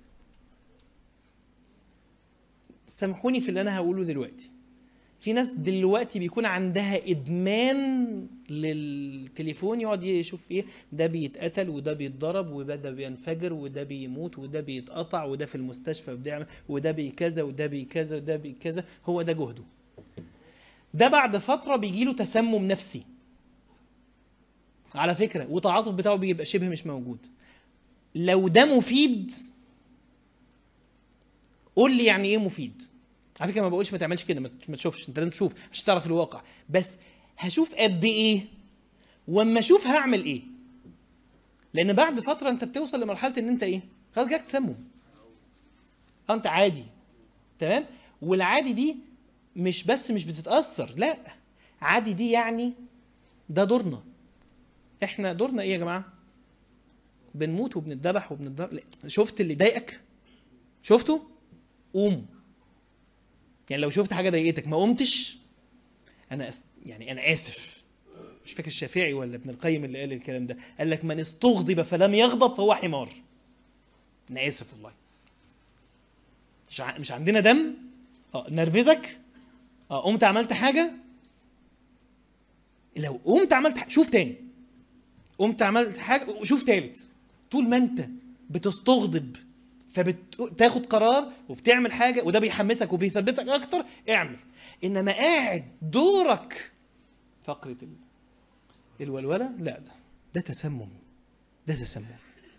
A: سامحوني في اللي أنا هقوله دلوقتي في ناس دلوقتي بيكون عندها إدمان للتليفون يقعد يشوف إيه ده بيتقتل وده بيتضرب وده بينفجر وده بيموت وده بيتقطع وده في المستشفى وده وده بكذا وده بكذا وده بكذا هو ده جهده ده بعد فترة بيجيله تسمم نفسي على فكرة والتعاطف بتاعه بيبقى شبه مش موجود لو ده مفيد قول لي يعني ايه مفيد على فكره ما بقولش ما تعملش كده ما تشوفش انت لازم تشوف عشان تعرف الواقع بس هشوف قد ايه واما اشوف هعمل ايه لان بعد فتره انت بتوصل لمرحله ان انت ايه خلاص جاك تسمم انت عادي تمام والعادي دي مش بس مش بتتاثر لا عادي دي يعني ده دورنا احنا دورنا ايه يا جماعه بنموت وبنتذبح وبنتضرب شفت اللي ضايقك شفته قوم يعني لو شفت حاجه ضايقتك ما قمتش انا أس... يعني انا اسف مش فاكر الشافعي ولا ابن القيم اللي قال الكلام ده قال لك من استغضب فلم يغضب فهو حمار انا اسف والله مش ع... مش عندنا دم اه نرفزك اه قمت عملت حاجه لو قمت عملت حاجة شوف تاني قمت عملت حاجه وشوف تالت طول ما انت بتستغضب فبتاخد قرار وبتعمل حاجه وده بيحمسك وبيثبتك اكتر اعمل انما قاعد دورك فقره ال- الولوله لا ده ده تسمم ده تسمم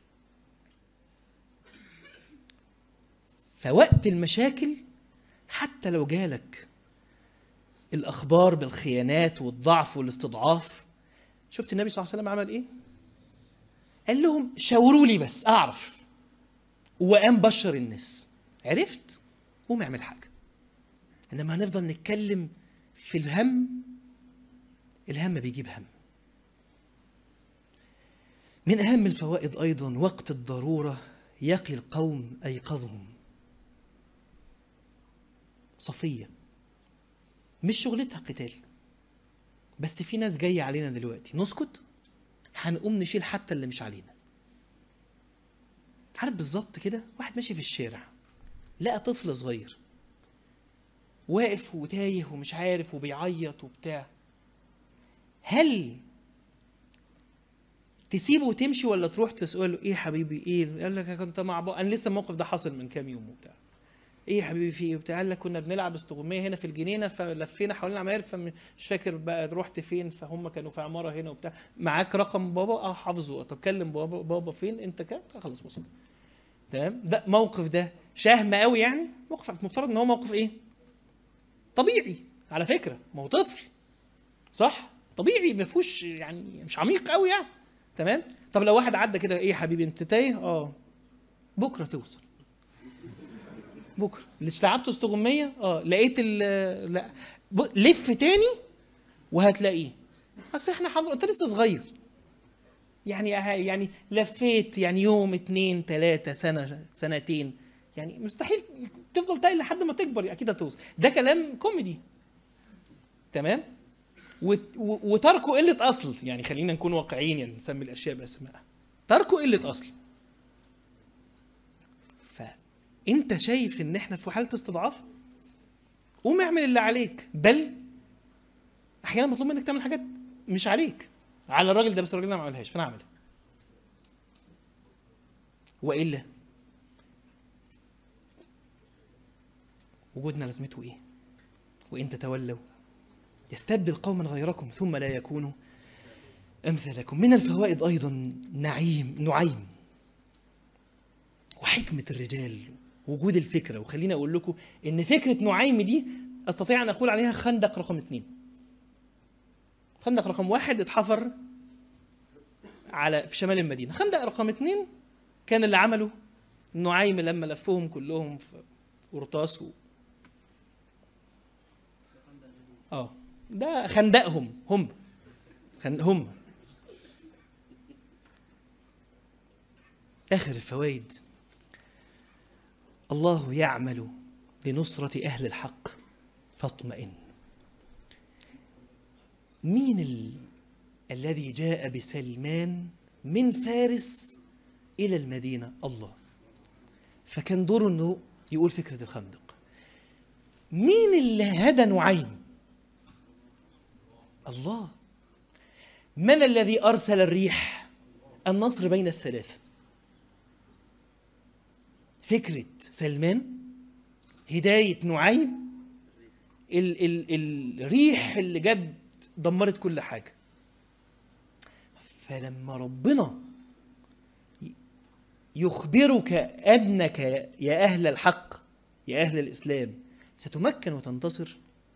A: فوقت المشاكل حتى لو جالك الاخبار بالخيانات والضعف والاستضعاف شفت النبي صلى الله عليه وسلم عمل ايه قال لهم شاوروا لي بس اعرف وقام بشر الناس عرفت قوم اعمل حاجه انما هنفضل نتكلم في الهم الهم بيجيب هم من اهم الفوائد ايضا وقت الضروره يقي القوم ايقظهم صفيه مش شغلتها قتال بس في ناس جايه علينا دلوقتي نسكت هنقوم نشيل حتى اللي مش علينا عارف بالظبط كده واحد ماشي في الشارع لقى طفل صغير واقف وتايه ومش عارف وبيعيط وبتاع هل تسيبه وتمشي ولا تروح تسأله ايه يا حبيبي ايه قال لك أنا كنت مع بابا انا لسه الموقف ده حصل من كام يوم وبتاع ايه يا حبيبي في ايه وبتاع قال لك كنا بنلعب استغمايه هنا في الجنينه فلفينا حوالين العماير فمش فاكر بقى رحت فين فهم كانوا في عماره هنا وبتاع معاك رقم بابا اه حافظه طب كلم بابا بابا فين انت كده خلاص وصل تمام ده موقف ده شهم قوي يعني موقف مفترض ان هو موقف ايه طبيعي على فكره ما هو طفل صح طبيعي ما فيهوش يعني مش عميق قوي يعني تمام طب لو واحد عدى كده ايه يا حبيبي انت تايه اه بكره توصل بكره اللي استعبته استغمية اه لقيت ال لا ب- لف تاني وهتلاقيه اصل احنا حضر انت لسه صغير يعني اه- يعني لفيت يعني يوم اتنين تلاتة سنة سنتين يعني مستحيل تفضل تايه لحد ما تكبر اكيد هتوصل ده كلام كوميدي تمام وت- و- وتركه قلة أصل يعني خلينا نكون واقعيين يعني نسمي الأشياء بأسمائها تركه قلة أصل فأنت شايف إن إحنا في حالة استضعاف قوم اعمل اللي عليك بل أحيانا مطلوب منك تعمل حاجات مش عليك على الراجل ده بس الراجل ده ما عملهاش فأنا أعملها وإلا وجودنا لازمته إيه؟ وإن تتولوا يستبدل قوما غيركم ثم لا يكونوا أمثالكم من الفوائد أيضا نعيم نعيم وحكمة الرجال وجود الفكرة وخليني أقول لكم إن فكرة نعيم دي أستطيع أن أقول عليها خندق رقم اثنين خندق رقم واحد اتحفر على في شمال المدينة خندق رقم اثنين كان اللي عمله نعيم لما لفهم كلهم في قرطاس و... اه ده خندقهم هم خن... هم آخر الفوائد الله يعمل لنصرة أهل الحق فاطمئن مين ال... الذي جاء بسلمان من فارس إلى المدينة الله فكان دوره أنه يقول فكرة الخندق مين اللي هدى نعيم الله من الذي أرسل الريح النصر بين الثلاثة فكرة سلمان هداية نعيم ال ال الريح اللي جد دمرت كل حاجة فلما ربنا يخبرك أنك يا أهل الحق يا أهل الإسلام ستمكن وتنتصر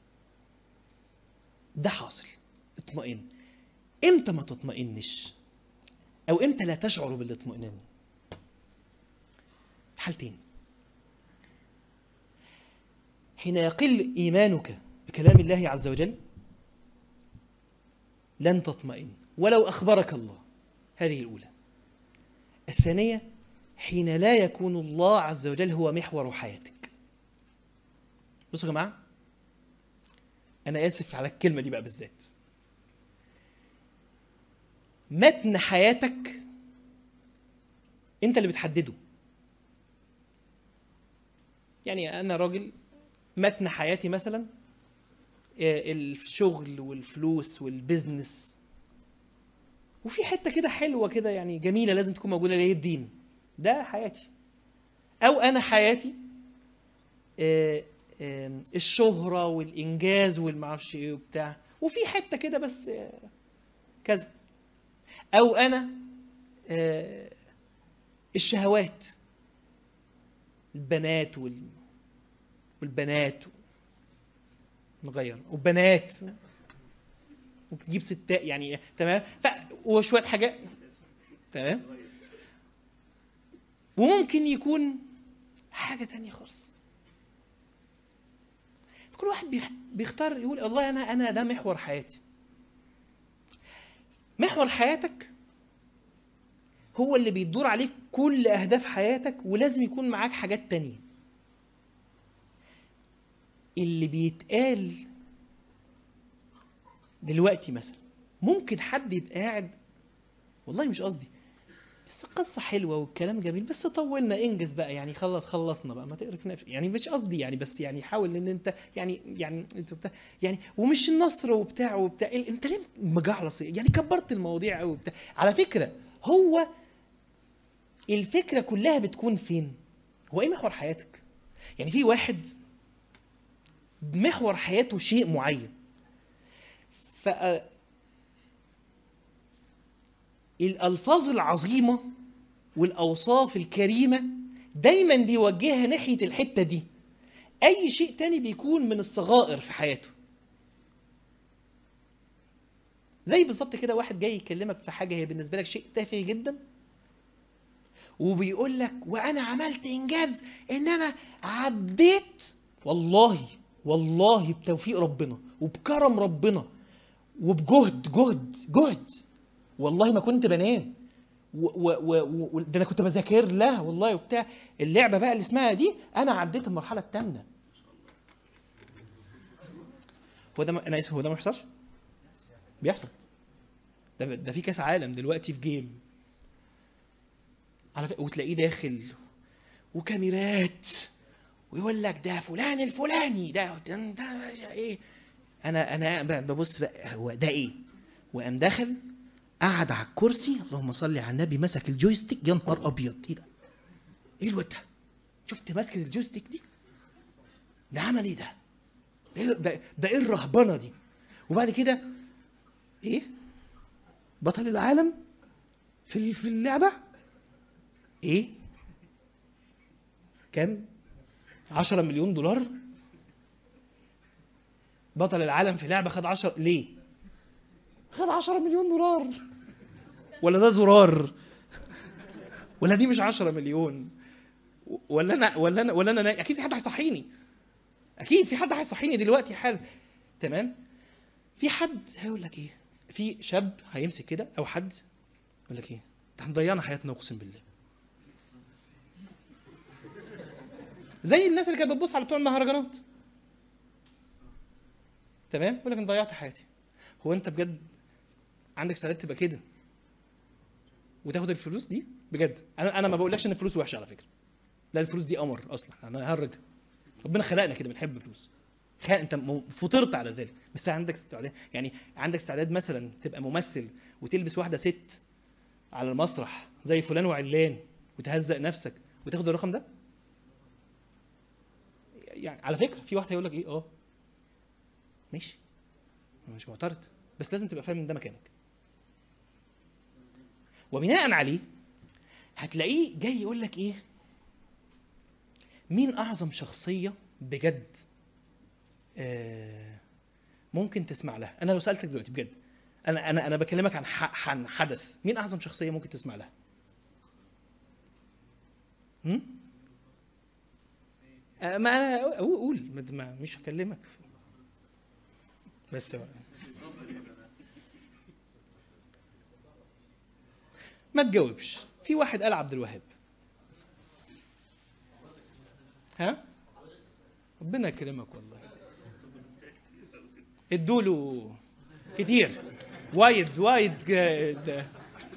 A: ده حاصل اطمئن امتى ما تطمئنش او امتى لا تشعر بالاطمئنان حالتين حين يقل ايمانك بكلام الله عز وجل لن تطمئن ولو اخبرك الله هذه الاولى الثانيه حين لا يكون الله عز وجل هو محور حياتك بصوا يا جماعه انا اسف على الكلمه دي بقى بالذات متن حياتك انت اللي بتحدده يعني انا راجل متن حياتي مثلا آه، الشغل والفلوس والبزنس وفي حته كده حلوه كده يعني جميله لازم تكون موجوده اللي هي الدين ده حياتي او انا حياتي آه، آه، الشهره والانجاز والمعرفش ايه وبتاع وفي حته كده بس آه، كذا او انا آه، الشهوات البنات وال... والبنات نغير وبنات وتجيب ستات يعني تمام ف... وشويه حاجات تمام وممكن يكون حاجه تانية خالص كل واحد بيخ- بيختار يقول والله انا انا ده محور حياتي محور حياتك هو اللي بيدور عليك كل اهداف حياتك ولازم يكون معاك حاجات تانية اللي بيتقال دلوقتي مثلا ممكن حد يبقى قاعد والله مش قصدي بس القصة حلوة والكلام جميل بس طولنا انجز بقى يعني خلص خلصنا بقى ما تقرفناش يعني مش قصدي يعني بس يعني حاول ان انت يعني يعني انت بتاع يعني ومش النصر وبتاع وبتاع إيه، انت ليه مجعلص يعني كبرت المواضيع قوي وبتاع على فكرة هو الفكرة كلها بتكون فين؟ هو ايه محور حياتك؟ يعني في واحد محور حياته شيء معين ف الألفاظ العظيمة والأوصاف الكريمة دايما بيوجهها ناحية الحتة دي أي شيء تاني بيكون من الصغائر في حياته زي بالظبط كده واحد جاي يكلمك في حاجة هي بالنسبة لك شيء تافه جدا وبيقول لك وانا عملت انجاز ان انا عديت والله والله بتوفيق ربنا وبكرم ربنا وبجهد جهد جهد والله ما كنت بنام و و و و ده انا كنت بذاكر لها والله وبتاع اللعبه بقى اللي اسمها دي انا عديت المرحله الثامنه هو ده ما انا اسف هو ده ما بيحصلش بيحصل ده ده في كاس عالم دلوقتي في جيم على فكرة وتلاقيه داخل وكاميرات ويقول لك ده فلان الفلاني ده ده, ده ايه انا انا ببص بقى هو ده ايه وقام داخل قعد على الكرسي اللهم صل على النبي مسك الجويستيك يا نهار ابيض ايه ده ايه الواد ده شفت ماسك الجويستيك دي ده عمل ايه ده ده إيه- ده, ده ايه الرهبنه دي وبعد كده ايه بطل العالم في في اللعبه ايه كام 10 مليون دولار بطل العالم في لعبه خد 10 ليه خد 10 مليون دولار ولا ده زرار ولا دي مش 10 مليون ولا انا ولا انا ولا انا نايم. اكيد في حد هيصحيني اكيد في حد هيصحيني دلوقتي حالا تمام في حد هيقول لك ايه في شاب هيمسك كده او حد يقول لك ايه ده هنضيعنا حياتنا اقسم بالله زي الناس اللي كانت بتبص على بتوع المهرجانات تمام يقول لك انا ضيعت حياتي هو انت بجد عندك استعداد تبقى كده وتاخد الفلوس دي بجد انا انا ما بقولكش ان الفلوس وحشه على فكره لا الفلوس دي امر اصلا انا هرج ربنا خلقنا كده بنحب الفلوس خلق انت م- فطرت على ذلك بس عندك استعداد يعني عندك استعداد مثلا تبقى ممثل وتلبس واحده ست على المسرح زي فلان وعلان وتهزق نفسك وتاخد الرقم ده يعني على فكره في واحد هيقول لك ايه اه ماشي أنا مش معترض بس لازم تبقى فاهم ان ده مكانك وبناء عليه هتلاقيه جاي يقول لك ايه مين اعظم شخصيه بجد آه ممكن تسمع لها انا لو سالتك دلوقتي بجد انا انا انا بكلمك عن ح- عن حدث مين اعظم شخصيه ممكن تسمع لها هم؟ آه، ما انا قول قول ما- ما مش هكلمك بس بقى. ما تجاوبش في واحد قال عبد الوهاب ها ربنا يكرمك والله ادوا له كتير وايد وايد جا-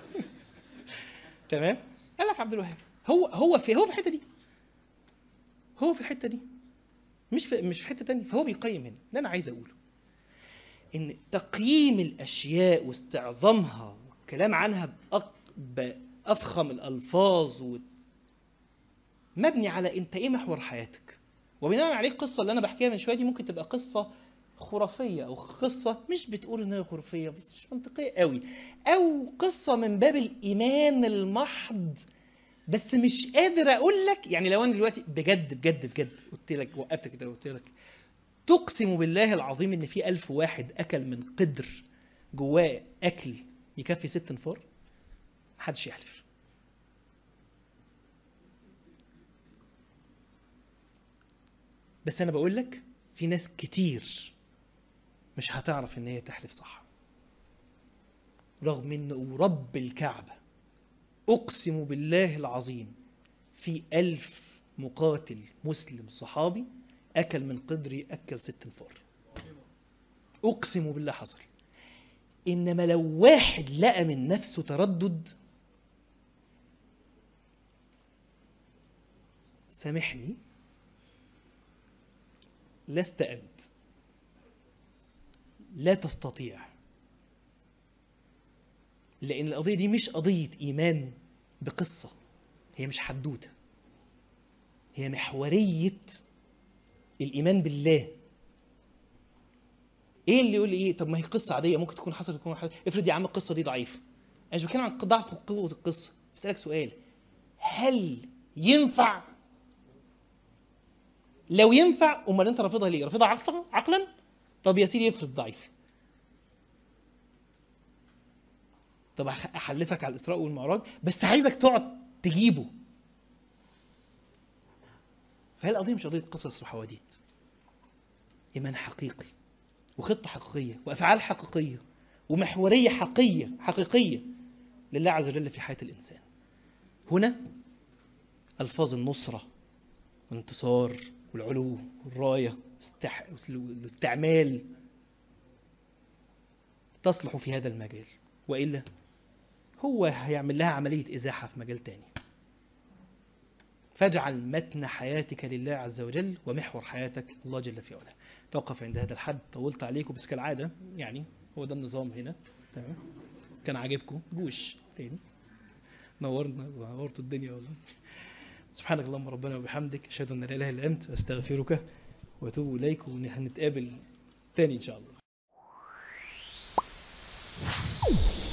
A: تمام قال لك عبد الوهاب هو هو في هو في الحته دي هو في الحته دي مش في مش في حته تانية فهو بيقيم هنا ده انا عايز اقوله ان تقييم الاشياء واستعظامها والكلام عنها بأق- بافخم الالفاظ و... مبني على انت ايه محور حياتك وبناء عليه القصه اللي انا بحكيها من شويه دي ممكن تبقى قصه خرافيه او قصه مش بتقول انها خرافيه بس مش منطقيه قوي او قصه من باب الايمان المحض بس مش قادر اقول لك يعني لو انا دلوقتي بجد بجد بجد قلت لك وقفتك كده وقلت لك تقسم بالله العظيم ان في ألف واحد اكل من قدر جواه اكل يكفي ست انفار محدش يحلف بس انا بقول لك في ناس كتير مش هتعرف ان هي تحلف صح رغم ان ورب الكعبه اقسم بالله العظيم في ألف مقاتل مسلم صحابي أكل من قدري أكل ست انفار أقسم بالله حصل إنما لو واحد لقى من نفسه تردد سامحني لست أنت لا تستطيع لأن القضية دي مش قضية إيمان بقصة هي مش حدوتة هي محورية الإيمان بالله إيه اللي يقول لي إيه طب ما هي قصة عادية ممكن تكون حصلت تكون حصلت افرض يا عم القصة دي ضعيفة أنا مش بتكلم عن ضعف قوة القصة بسألك سؤال هل ينفع لو ينفع امال انت رافضها ليه؟ رافضها عقلا؟ عقلا؟ طب يا سيدي افرض ضعيف. طب أح- احلفك على الاسراء والمعراج بس عايزك تقعد تجيبه. فهي القضيه مش قضيه قصص وحواديت. ايمان حقيقي وخطه حقيقيه وافعال حقيقيه ومحوريه حقيقيه حقيقيه لله عز وجل في حياه الانسان. هنا الفاظ النصره والانتصار والعلو والراية والاستح... والاستعمال تصلح في هذا المجال وإلا هو هيعمل لها عملية إزاحة في مجال تاني فاجعل متن حياتك لله عز وجل ومحور حياتك الله جل في علاه توقف عند هذا الحد طولت عليكم بس كالعادة يعني هو ده النظام هنا تمام كان عاجبكم جوش تاني نورنا نورتوا الدنيا والله سبحانك اللهم ربنا وبحمدك اشهد ان لا اله الا انت استغفرك واتوب اليك ونتقابل تاني ان شاء الله